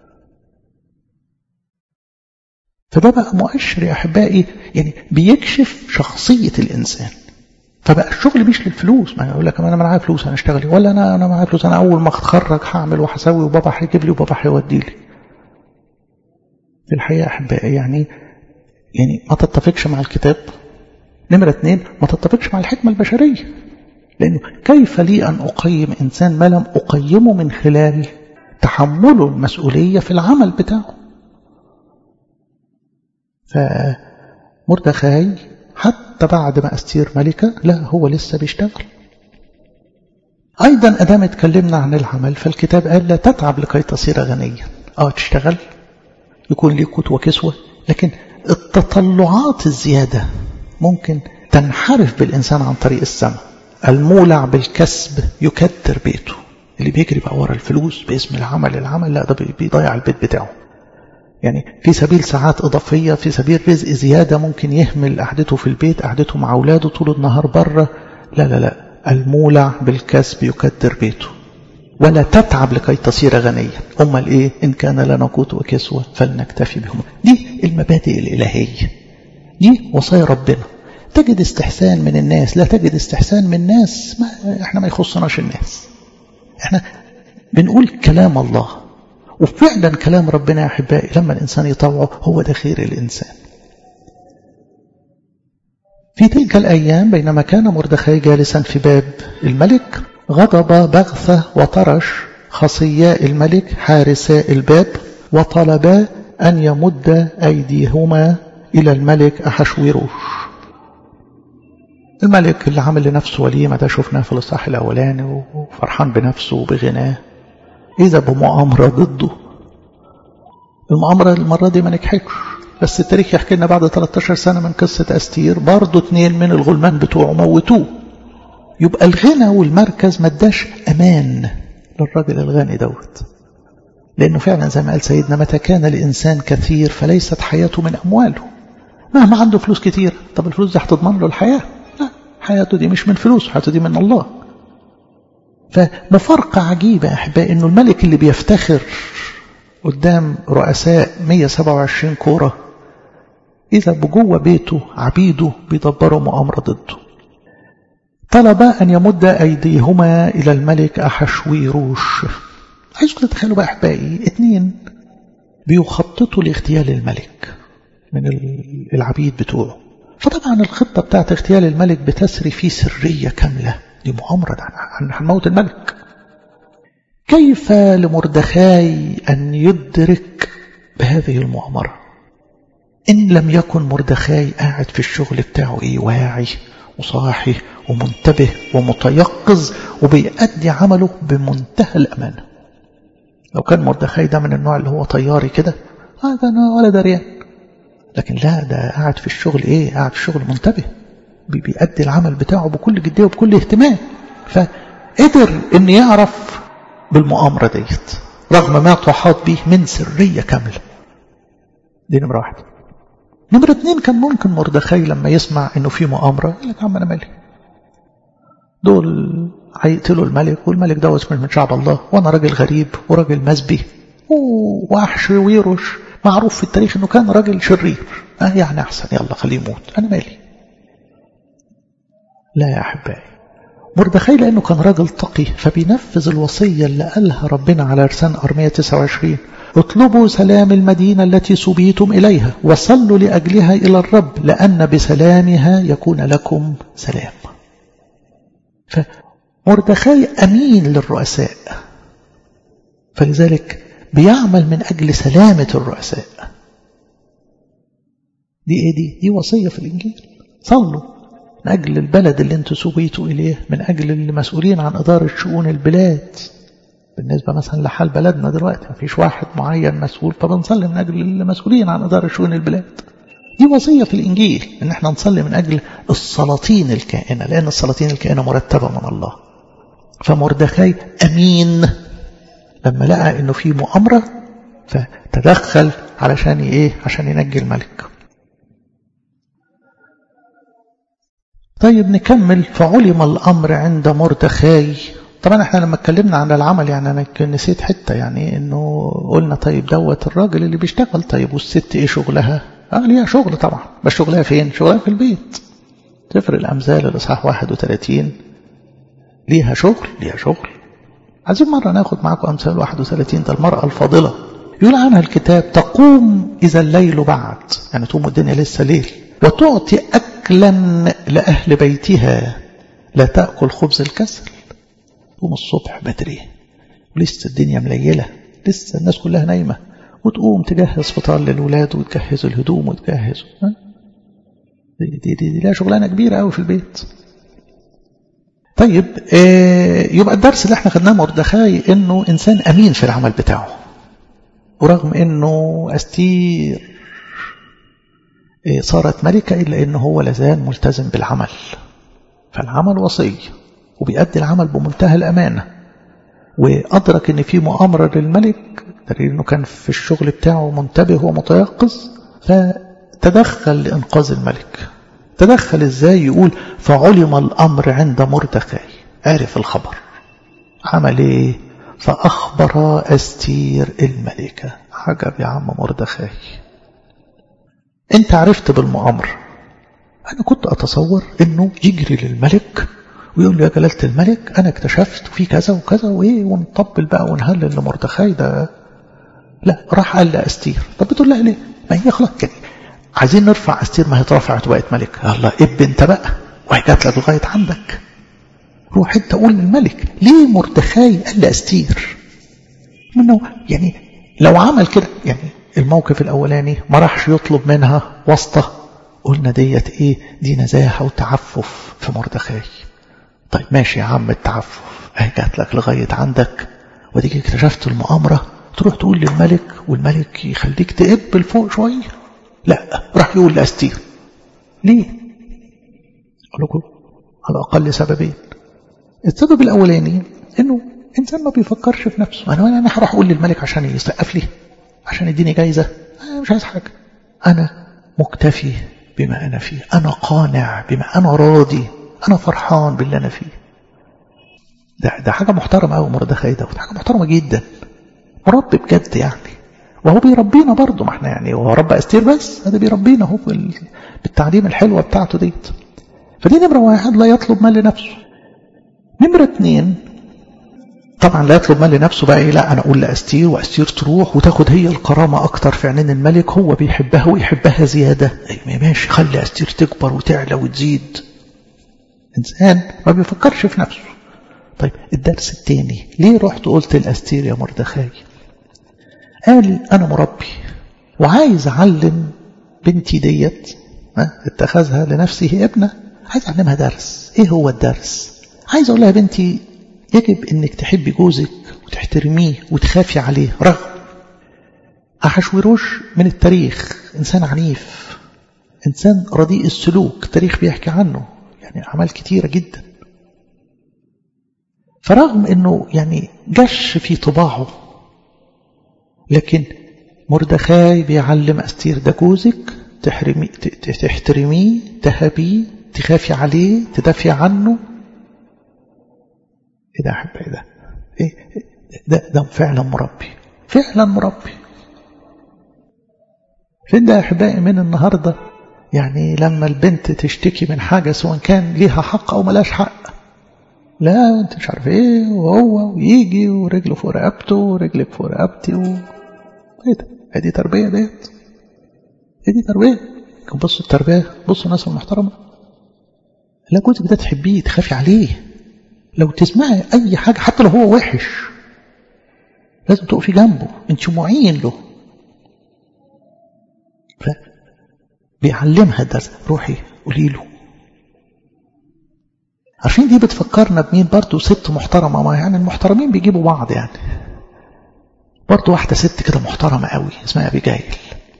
فده بقى مؤشر يا أحبائي يعني بيكشف شخصية الإنسان فبقى الشغل مش للفلوس ما يقول لك انا معايا فلوس انا اشتغل ولا انا انا معايا فلوس انا اول ما اتخرج هعمل وهسوي وبابا هيجيب لي وبابا هيودي لي في الحقيقه احبائي يعني يعني ما تتفقش مع الكتاب نمره اثنين ما تتفقش مع الحكمه البشريه لانه كيف لي ان اقيم انسان ما لم اقيمه من خلال تحمله المسؤوليه في العمل بتاعه فمردخاي حتى بعد ما أستير ملكة لا هو لسه بيشتغل أيضا أدام اتكلمنا عن العمل فالكتاب قال لا تتعب لكي تصير غنيا آه تشتغل يكون ليك قوت وكسوة لكن التطلعات الزيادة ممكن تنحرف بالإنسان عن طريق السماء المولع بالكسب يكدر بيته اللي بيجري بقى ورا الفلوس باسم العمل العمل لا ده بيضيع البيت بتاعه يعني في سبيل ساعات إضافية في سبيل رزق زيادة ممكن يهمل قعدته في البيت قعدته مع أولاده طول النهار بره لا لا لا المولع بالكسب يكدر بيته ولا تتعب لكي تصير غنيا أمال إيه إن كان لنا قوت وكسوة فلنكتفي بهم دي المبادئ الإلهية دي وصايا ربنا تجد استحسان من الناس لا تجد استحسان من الناس ما احنا ما يخصناش الناس احنا بنقول كلام الله وفعلا كلام ربنا يا أحبائي لما الإنسان يطوعه هو ده خير الإنسان في تلك الأيام بينما كان مردخاي جالسا في باب الملك غضب بغثة وطرش خصياء الملك حارساء الباب وطلبا أن يمد أيديهما إلى الملك أحشويروش الملك اللي عمل لنفسه وليمة ده شفناه في الإصحاح الأولاني وفرحان بنفسه وبغناه إذا بمؤامرة ضده المؤامرة المرة دي ما نجحتش بس التاريخ يحكي لنا بعد 13 سنة من قصة أستير برضه اتنين من الغلمان بتوعه موتوه يبقى الغنى والمركز ما اداش أمان للراجل الغني دوت لأنه فعلا زي ما قال سيدنا متى كان الإنسان كثير فليست حياته من أمواله مهما عنده فلوس كتير طب الفلوس دي هتضمن له الحياة لا حياته دي مش من فلوس حياته دي من الله فمفارقة عجيبة أحبائي أنه الملك اللي بيفتخر قدام رؤساء 127 كورة إذا بجوه بيته عبيده بيدبروا مؤامرة ضده طلب أن يمد أيديهما إلى الملك أحشويروش عايزكم تتخيلوا بقى أحبائي اتنين بيخططوا لاغتيال الملك من العبيد بتوعه فطبعا الخطة بتاعت اغتيال الملك بتسري في سرية كاملة دي مؤامرة هنموت الملك كيف لمردخاي أن يدرك بهذه المؤامرة إن لم يكن مردخاي قاعد في الشغل بتاعه إيه واعي وصاحي ومنتبه ومتيقظ وبيأدي عمله بمنتهى الأمانة لو كان مردخاي ده من النوع اللي هو طياري كده هذا أنا ولا دريان لكن لا ده قاعد في الشغل إيه قاعد في الشغل منتبه بيأدي العمل بتاعه بكل جدية وبكل اهتمام فقدر ان يعرف بالمؤامرة ديت رغم ما تحاط به من سرية كاملة دي نمرة واحدة نمرة اتنين كان ممكن مردخاي لما يسمع انه في مؤامرة يقول لك عم انا مالي دول هيقتلوا الملك والملك دوت من شعب الله وانا راجل غريب وراجل مسبي ووحش ويرش معروف في التاريخ انه كان راجل شرير اه يعني احسن يلا خليه يموت انا مالي لا يا أحبائي مردخاي لأنه كان راجل تقي فبينفذ الوصية اللي قالها ربنا على لسان أرمية 29 اطلبوا سلام المدينة التي سبيتم إليها وصلوا لأجلها إلى الرب لأن بسلامها يكون لكم سلام فمردخاي أمين للرؤساء فلذلك بيعمل من أجل سلامة الرؤساء دي إيه دي؟ دي وصية في الإنجيل صلوا من أجل البلد اللي انتوا سويتوا إليه من أجل المسؤولين عن إدارة شؤون البلاد بالنسبة مثلا لحال بلدنا دلوقتي ما فيش واحد معين مسؤول فبنصلي من أجل المسؤولين عن إدارة شؤون البلاد دي وصية في الإنجيل إن احنا نصلي من أجل السلاطين الكائنة لأن السلاطين الكائنة مرتبة من الله فمردخاي أمين لما لقى إنه في مؤامرة فتدخل علشان إيه عشان ينجي الملك طيب نكمل فعلم الأمر عند مردخاي طبعا احنا لما اتكلمنا عن العمل يعني انا نسيت حته يعني انه قلنا طيب دوت الراجل اللي بيشتغل طيب والست ايه شغلها؟ اه ليها شغل طبعا بس شغلها فين؟ شغلها في البيت سفر الامثال الاصحاح 31 ليها شغل ليها شغل عايزين مره ناخد معاكم امثال 31 ده المراه الفاضله يقول عنها الكتاب تقوم اذا الليل بعد يعني تقوم الدنيا لسه ليل وتعطي اكلا لاهل بيتها لا تاكل خبز الكسل تقوم الصبح بدري ولسه الدنيا مليلة لسه الناس كلها نايمة وتقوم تجهز فطار للولاد وتجهز الهدوم وتجهز دي, دي, دي, دي لها شغلانة كبيرة قوي في البيت طيب آه يبقى الدرس اللي احنا خدناه مردخاي انه انسان امين في العمل بتاعه ورغم انه استير آه صارت ملكة الا انه هو لازال ملتزم بالعمل فالعمل وصيه وبيأدي العمل بمنتهى الأمانة وأدرك أن في مؤامرة للملك دليل أنه كان في الشغل بتاعه منتبه ومتيقظ فتدخل لإنقاذ الملك تدخل إزاي يقول فعلم الأمر عند مردخاي عرف الخبر عمل إيه فأخبر أستير الملكة عجب يا عم مردخاي أنت عرفت بالمؤامرة أنا كنت أتصور أنه يجري للملك ويقول له يا جلالة الملك أنا اكتشفت في كذا وكذا وإيه ونطبل بقى ونهلل لمردخاي ده لا راح قال لأستير طب بتقول لها ليه؟ ما هي خلاص كده عايزين نرفع أستير ما هي اترفعت وبقت ملك الله اب انت بقى وهي جات لك لغاية عندك روح انت قول للملك ليه مردخاي قال لأستير منه يعني لو عمل كده يعني الموقف الأولاني ما راحش يطلب منها واسطة قلنا ديت ايه دي نزاهة وتعفف في مردخاي طيب ماشي يا عم التعفف اهي جات لك لغاية عندك وديك اكتشفت المؤامرة تروح تقول للملك والملك يخليك تقب لفوق شوية لا راح يقول لأستير ليه أقول لكم على الأقل سببين السبب الأولاني إنه إنسان ما بيفكرش في نفسه أنا أنا هروح أقول للملك عشان يسقف لي عشان يديني جايزة أنا مش عايز حاجة أنا مكتفي بما أنا فيه أنا قانع بما أنا راضي أنا فرحان باللي أنا فيه ده, ده حاجة محترمة أوي مردخاي ده حاجة محترمة جدا مربي بجد يعني وهو بيربينا برضه ما احنا يعني هو رب أستير بس هذا بيربينا هو بالتعليم الحلوة بتاعته ديت فدي نمرة واحد لا يطلب مال لنفسه نمرة اتنين طبعا لا يطلب مال لنفسه بقى ايه لا انا اقول لاستير واستير تروح وتاخد هي الكرامه اكتر في عينين الملك هو بيحبها ويحبها زياده أي ماشي خلي استير تكبر وتعلى وتزيد انسان ما بيفكرش في نفسه طيب الدرس الثاني ليه رحت قلت لاستير يا مردخاي قال انا مربي وعايز اعلم بنتي ديت اتخذها لنفسه ابنه عايز اعلمها درس ايه هو الدرس عايز اقول لها بنتي يجب انك تحبي جوزك وتحترميه وتخافي عليه رغم أحشوروش من التاريخ إنسان عنيف إنسان رديء السلوك التاريخ بيحكي عنه يعني أعمال كتيرة جدا فرغم أنه يعني جش في طباعه لكن مردخاي بيعلم أستير ده جوزك تحرمي تحترميه تهبيه تخافي عليه تدافعي عنه ايه ده احب ايه ده ايه ده ده فعلا مربي فعلا مربي فين ده احبائي من النهارده يعني لما البنت تشتكي من حاجه سواء كان ليها حق او ملاش حق لا انت مش عارف ايه وهو ويجي ورجله فوق رقبته ورجلك فوق رقبتي و... ايه ده هي دي تربيه ديت هي دي تربيه بصوا التربيه بصوا الناس المحترمه لا جوزك ده تحبيه تخافي عليه لو تسمعي أي حاجة حتى لو هو وحش لازم تقفي جنبه انت معين له بيعلمها الدرس روحي قولي له عارفين دي بتفكرنا بمين برضو ست محترمة ما يعني المحترمين بيجيبوا بعض يعني برضو واحدة ست كده محترمة قوي اسمها أبيجايل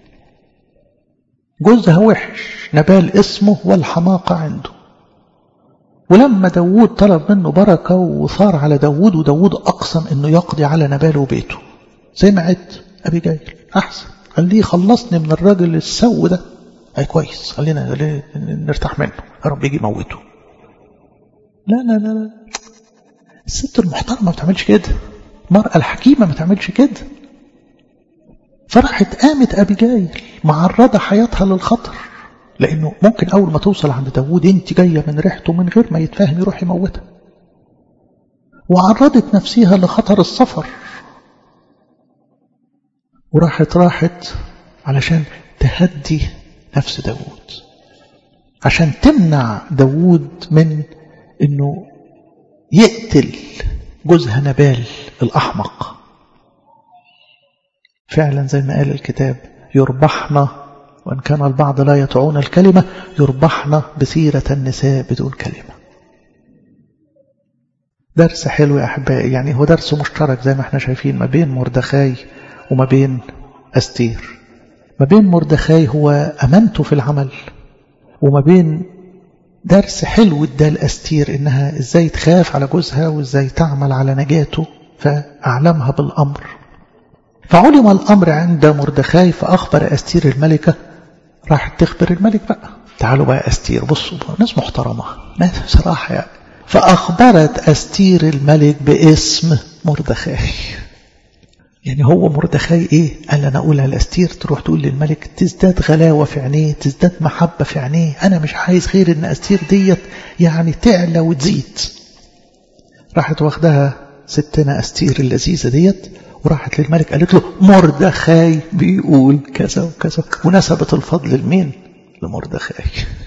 جوزها وحش نبال اسمه والحماقة عنده ولما داوود طلب منه بركة وثار على داوود وداوود أقسم أنه يقضي على نبال وبيته سمعت أبيجايل أحسن خليه يخلصني من الراجل السو ده أي كويس خلينا نرتاح منه يا رب يجي يموته لا لا لا لا الست المحترمة ما بتعملش كده المرأة الحكيمة ما تعملش كده فراحت قامت أبيجايل معرضة حياتها للخطر لأنه ممكن أول ما توصل عند داوود أنت جاية من ريحته من غير ما يتفاهم يروح يموتها وعرضت نفسها لخطر السفر وراحت راحت علشان تهدي نفس داوود عشان تمنع داوود من انه يقتل جوزها نبال الأحمق فعلا زي ما قال الكتاب يربحنا وإن كان البعض لا يطعون الكلمة يربحنا بسيرة النساء بدون كلمة درس حلو يا أحبائي يعني هو درس مشترك زي ما احنا شايفين ما بين مردخاي وما بين أستير ما بين مردخاي هو أمانته في العمل وما بين درس حلو ادى الأستير إنها إزاي تخاف على جوزها وإزاي تعمل على نجاته فأعلمها بالأمر فعلم الأمر عند مردخاي فأخبر أستير الملكة راحت تخبر الملك بقى تعالوا بقى أستير بصوا ناس محترمة ناس صراحة يعني فأخبرت أستير الملك باسم مردخاي يعني هو مردخاي ايه قال انا اقولها لاستير تروح تقول للملك تزداد غلاوه في عينيه تزداد محبه في عينيه انا مش عايز غير ان استير ديت يعني تعلى وتزيد راحت واخدها ستنا استير اللذيذه ديت وراحت للملك قالت له مردخاي بيقول كذا وكذا ونسبت الفضل لمين لمردخاي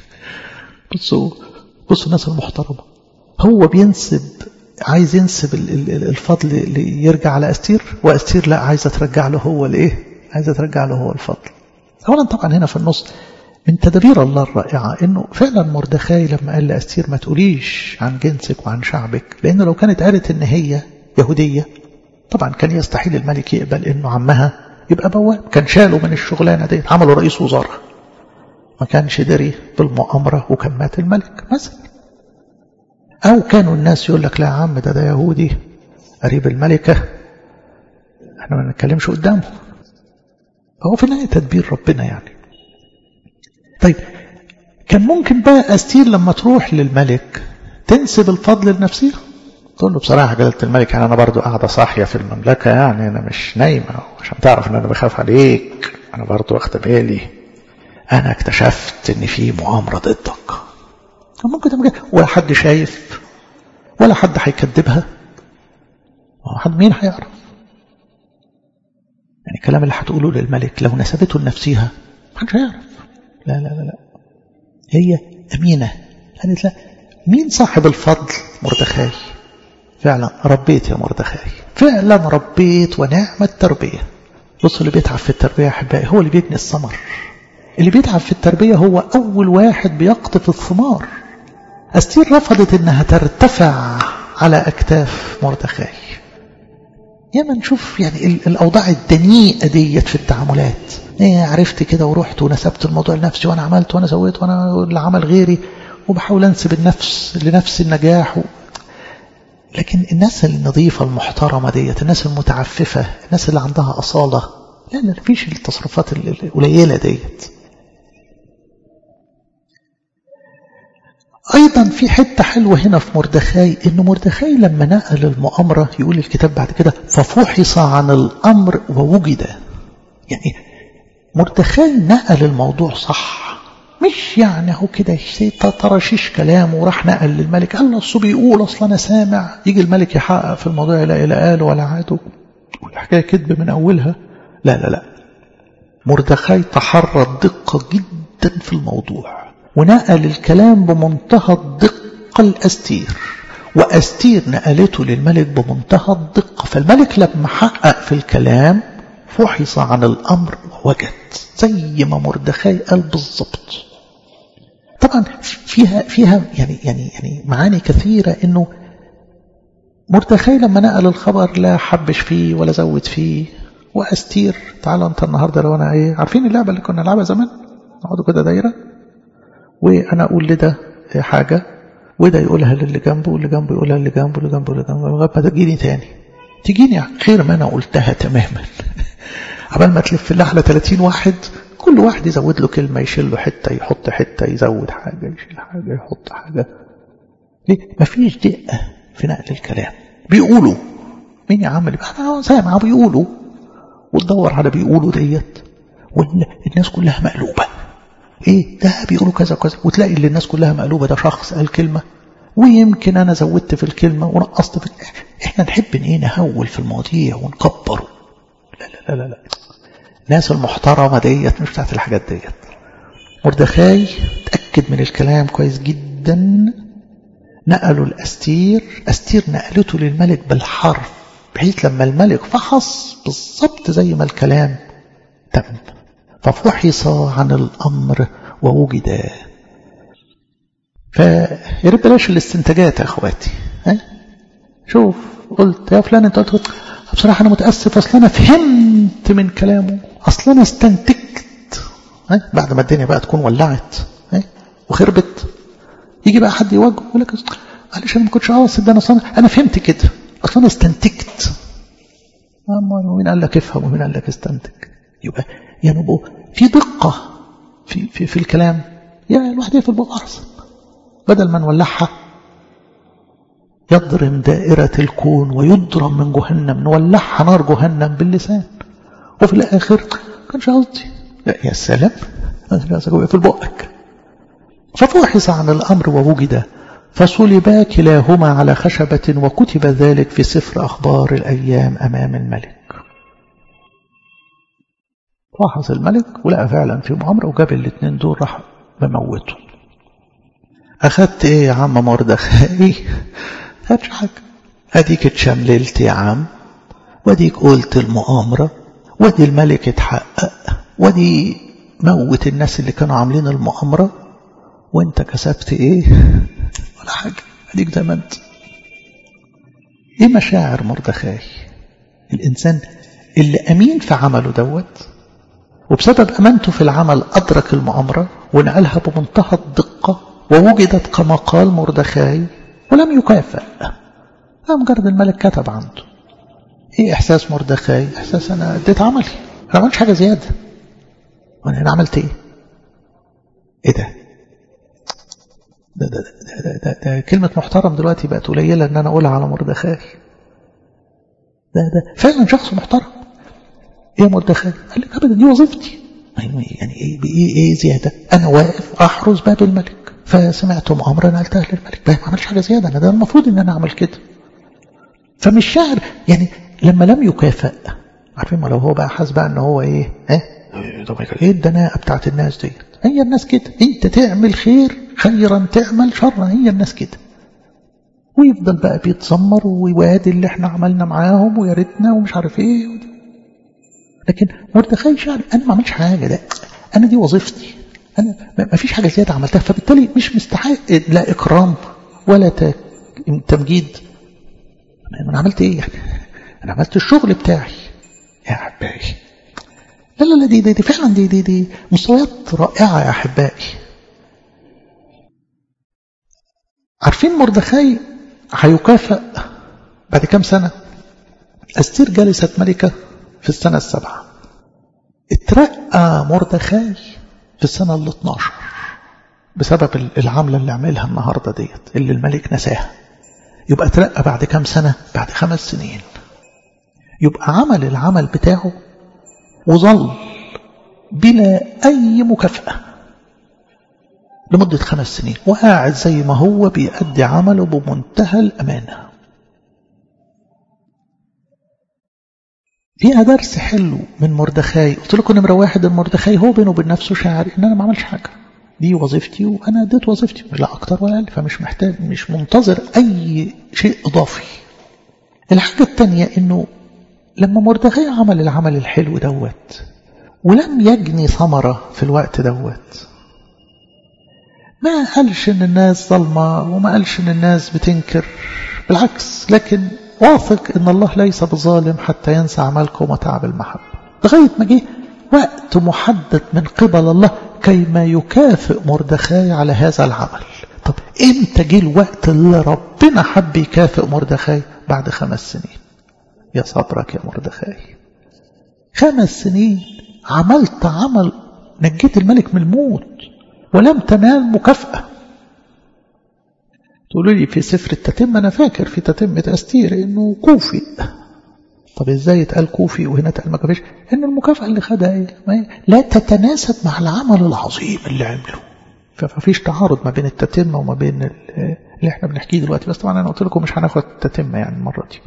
بصوا بصوا الناس المحترمه هو بينسب عايز ينسب الفضل اللي يرجع على أستير وأستير لا عايزة ترجع له هو الإيه عايزة ترجع له هو الفضل أولا طبعا هنا في النص من تدابير الله الرائعة إنه فعلا مردخاي لما قال لأستير ما تقوليش عن جنسك وعن شعبك لأنه لو كانت قالت إن هي يهودية طبعا كان يستحيل الملك يقبل إنه عمها يبقى بواب كان شاله من الشغلانة دي عمله رئيس وزراء ما كانش دري بالمؤامرة وكان مات الملك مثلا أو كانوا الناس يقول لك لا يا عم ده ده يهودي قريب الملكة احنا ما نتكلمش قدامه فهو في النهاية تدبير ربنا يعني طيب كان ممكن بقى أستير لما تروح للملك تنسب الفضل لنفسها تقول له بصراحة جلالة الملك يعني أنا برضو قاعدة صاحية في المملكة يعني أنا مش نايمة عشان تعرف أن أنا بخاف عليك أنا برضو واخدة بالي أنا اكتشفت أن في مؤامرة ضدك ممكن تعمل ولا حد شايف ولا حد هيكذبها حد مين هيعرف يعني الكلام اللي هتقوله للملك لو نسبته لنفسها محدش هيعرف لا لا لا لا هي أمينة قالت لا مين صاحب الفضل مردخاي فعلا ربيت يا مردخاي فعلا ربيت ونعم التربية بص اللي بيتعب في التربية يا أحبائي هو اللي بيبني الثمر اللي بيتعب في التربية هو أول واحد بيقطف الثمار أستير رفضت أنها ترتفع على أكتاف مردخاي ياما نشوف يعني الأوضاع الدنيئة ديت في التعاملات إيه عرفت كده ورحت ونسبت الموضوع لنفسي وأنا عملت وأنا سويت وأنا اللي عمل غيري وبحاول أنسب النفس لنفس النجاح و... لكن الناس النظيفة المحترمة ديت الناس المتعففة الناس اللي عندها أصالة لا لا مفيش التصرفات القليلة ديت أيضا في حتة حلوة هنا في مردخاي إن مردخاي لما نقل المؤامرة يقول الكتاب بعد كده ففحص عن الأمر ووجد يعني مردخاي نقل الموضوع صح مش يعني هو كده ترشيش كلامه وراح نقل للملك قال له أصله بيقول أصل أنا سامع يجي الملك يحقق في الموضوع لا إلى قال ولا عاده والحكاية كذب من أولها لا لا لا مردخاي تحرى الدقة جدا في الموضوع ونقل الكلام بمنتهى الدقة الأستير وأستير نقلته للملك بمنتهى الدقة فالملك لما حقق في الكلام فحص عن الأمر ووجد زي ما مردخاي قال بالظبط طب طبعا فيها فيها يعني يعني يعني معاني كثيرة انه مردخاي لما نقل الخبر لا حبش فيه ولا زود فيه واستير تعالى انت النهارده لو انا ايه عارفين اللعبه اللي كنا نلعبها زمان نقعدوا كده دايره وانا اقول لده حاجه وده يقولها للي جنبه واللي جنبه يقولها للي جنبه واللي جنبه واللي جنبه لغايه ما تجيني تاني تجيني غير ما انا قلتها تماما عبال ما تلف لها على 30 واحد كل واحد يزود له كلمه يشيل له حته يحط حته يزود حاجه يشيل حاجه يحط حاجه ليه مفيش دقه في نقل الكلام بيقولوا مين يا عم اللي انا سامع بيقولوا وتدور على بيقولوا ديت والناس كلها مقلوبه ايه ده بيقولوا كذا وكذا وتلاقي اللي الناس كلها مقلوبه ده شخص قال كلمه ويمكن انا زودت في الكلمه ونقصت في احنا نحب ان ايه نهول في المواضيع ونكبره لا لا لا لا الناس المحترمه ديت مش بتاعت الحاجات ديت مردخاي تاكد من الكلام كويس جدا نقلوا الأستير أستير نقلته للملك بالحرف بحيث لما الملك فحص بالضبط زي ما الكلام تم ففحص عن الأمر ووجد فياريت بلاش الاستنتاجات يا اخواتي ها شوف قلت يا فلان انت قلت بصراحة أنا متأسف أصل أنا فهمت من كلامه أصل أنا استنتجت ها بعد ما الدنيا بقى تكون ولعت ها وخربت يجي بقى حد يواجهه يقول لك معلش انا ما كنتش قاصد ده انا اصلا انا فهمت كده اصلا انا استنتجت مين قال لك افهم ومين قال لك استنتج يبقى ينبقوا في دقه في في, في الكلام يا الواحد يقفل بقى احسن بدل ما نولعها يضرم دائرة الكون ويضرم من جهنم نولعها نار جهنم باللسان وفي الآخر كانش قصدي لا يا سلام في بقك ففحص عن الأمر ووجد فصلبا كلاهما على خشبة وكتب ذلك في سفر أخبار الأيام أمام الملك فحص الملك ولقى فعلا في مؤامرة وجاب الاثنين دول راح بموته أخدت إيه يا عم مردخاي خدش حاجة أديك اتشمللت يا عم وأديك قلت المؤامرة وأدي الملك اتحقق وأدي موت الناس اللي كانوا عاملين المؤامرة وانت كسبت ايه ولا حاجة اديك زي ما انت ايه مشاعر مردخاي الانسان اللي امين في عمله دوت وبسبب امانته في العمل ادرك المؤامرة ونقلها بمنتهى الدقة ووجدت كما قال مردخاي ولم يكافئ مجرد الملك كتب عنده ايه احساس مردخاي احساس انا اديت عملي انا ما عملتش حاجة زيادة وانا هنا عملت ايه ايه ده ده, ده, ده, ده, ده كلمة محترم دلوقتي بقت قليلة ان انا اقولها على مردخاي ده ده فعلا شخص محترم ايه مردخاي قال لك ابدا دي وظيفتي يعني ايه ايه ايه زيادة انا واقف احرس باب الملك فسمعت مؤامرة نقلتها للملك ما عملش حاجة زيادة انا ده المفروض ان انا اعمل كده فمش شاعر يعني لما لم يكافئ عارفين ما لو هو بقى حاسس بقى ان هو ايه ها ايه الدناءة بتاعت الناس ديت هي الناس كده انت تعمل خير خيرا تعمل شرا هي الناس كده ويفضل بقى بيتذمر ويوادي اللي احنا عملنا معاهم ويا ريتنا ومش عارف ايه لكن مردخاي شعر انا ما عملتش حاجه ده انا دي وظيفتي انا ما فيش حاجه زياده عملتها فبالتالي مش مستحق لا اكرام ولا تمجيد انا عملت ايه يعني انا عملت الشغل بتاعي يا احبائي لا لا لا دي دي, دي فعلا دي دي دي مستويات رائعه يا احبائي عارفين مردخاي هيكافئ بعد كام سنة أستير جلست ملكة في السنة السابعة اترقى مردخاي في السنة ال 12 بسبب العملة اللي عملها النهاردة ديت اللي الملك نساها يبقى اترقى بعد كام سنة بعد خمس سنين يبقى عمل العمل بتاعه وظل بلا أي مكافأة لمدة خمس سنين وقاعد زي ما هو بيأدي عمله بمنتهى الأمانة فيها درس حلو من مردخاي قلت لكم نمرة واحد المردخاي هو بينه وبين نفسه شاعر ان انا ما عملش حاجة دي وظيفتي وانا اديت وظيفتي لا اكتر ولا اقل فمش محتاج مش منتظر اي شيء اضافي الحاجة التانية انه لما مردخاي عمل العمل الحلو دوت ولم يجني ثمرة في الوقت دوت ما قالش ان الناس ظلمة وما قالش ان الناس بتنكر بالعكس لكن واثق ان الله ليس بظالم حتى ينسى عملكم وتعب المحبة لغاية ما جه وقت محدد من قبل الله كيما يكافئ مردخاي على هذا العمل طب امتى جه الوقت اللي ربنا حب يكافئ مردخاي بعد خمس سنين يا صبرك يا مردخاي خمس سنين عملت عمل نجيت الملك من الموت ولم تنال مكافأة تقولوا لي في سفر التتمة أنا فاكر في تتمة أستير إنه كوفي طب إزاي يتقال كوفي وهنا تقال ما كافيش إن المكافأة اللي خدها إيه لا تتناسب مع العمل العظيم اللي عمله فمفيش تعارض ما بين التتمة وما بين اللي احنا بنحكيه دلوقتي بس طبعا أنا قلت لكم مش هناخد التتمة يعني المرة دي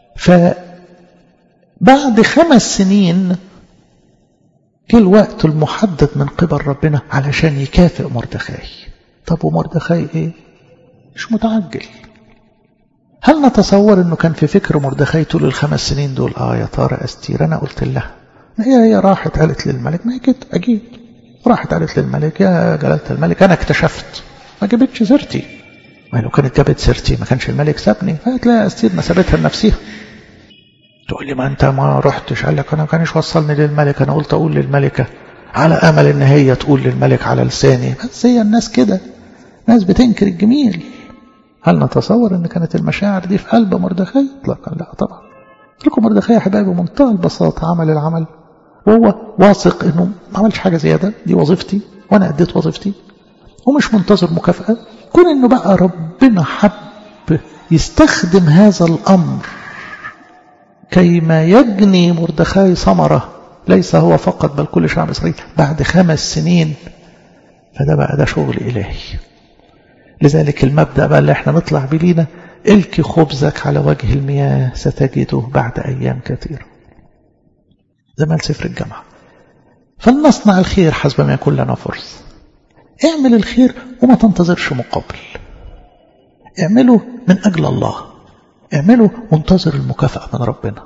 فبعد خمس سنين جه الوقت المحدد من قبل ربنا علشان يكافئ مردخاي طب ومردخاي ايه مش متعجل هل نتصور انه كان في فكر مردخاي طول الخمس سنين دول اه يا ترى استير انا قلت لها هي هي راحت قالت للملك ما هي كده اجيب راحت قالت للملك يا جلالة الملك انا اكتشفت ما جابتش سيرتي ما لو كانت جابت سيرتي ما كانش الملك سابني فهتلاقي استير ما سابتها لنفسها تقول لي ما انت ما رحتش قال لك انا ما كانش وصلني للملك انا قلت اقول للملكة على امل ان هي تقول للملك على لساني بس هي الناس كده ناس بتنكر الجميل هل نتصور ان كانت المشاعر دي في قلب مردخاي اطلاقا لا طبعا لكم مردخاي يا حبايبي بمنتهى البساطة عمل العمل وهو واثق انه ما عملش حاجة زيادة دي وظيفتي وانا اديت وظيفتي ومش منتظر مكافأة كون انه بقى ربنا حب يستخدم هذا الامر كيما يجني مردخاي ثمرة ليس هو فقط بل كل شعب إسرائيل بعد خمس سنين فده بقى ده شغل إلهي لذلك المبدأ بقى اللي احنا نطلع بلينا الكي خبزك على وجه المياه ستجده بعد أيام كثيرة زي ما سفر الجامعة فلنصنع الخير حسب ما يكون لنا فرص اعمل الخير وما تنتظرش مقابل اعمله من أجل الله اعمله وانتظر المكافأة من ربنا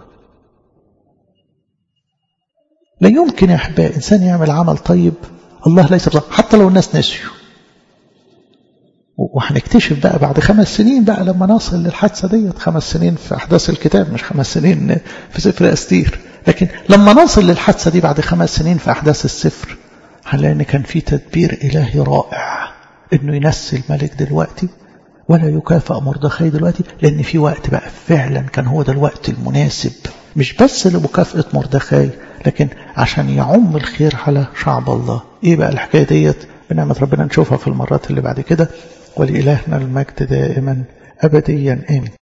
لا يمكن يا أحباء إنسان يعمل عمل طيب الله ليس بظلم حتى لو الناس نسيوا وهنكتشف بقى بعد خمس سنين بقى لما نصل للحادثة ديت خمس سنين في أحداث الكتاب مش خمس سنين في سفر أستير لكن لما نصل للحادثة دي بعد خمس سنين في أحداث السفر هنلاقي إن كان في تدبير إلهي رائع إنه ينسي الملك دلوقتي ولا يكافئ مردخاي دلوقتي لأن في وقت بقى فعلا كان هو ده الوقت المناسب مش بس لمكافأة مردخاي لكن عشان يعم الخير على شعب الله ايه بقى الحكاية ديت بنعمة ربنا نشوفها في المرات اللي بعد كده ولإلهنا المجد دائما أبديا آمين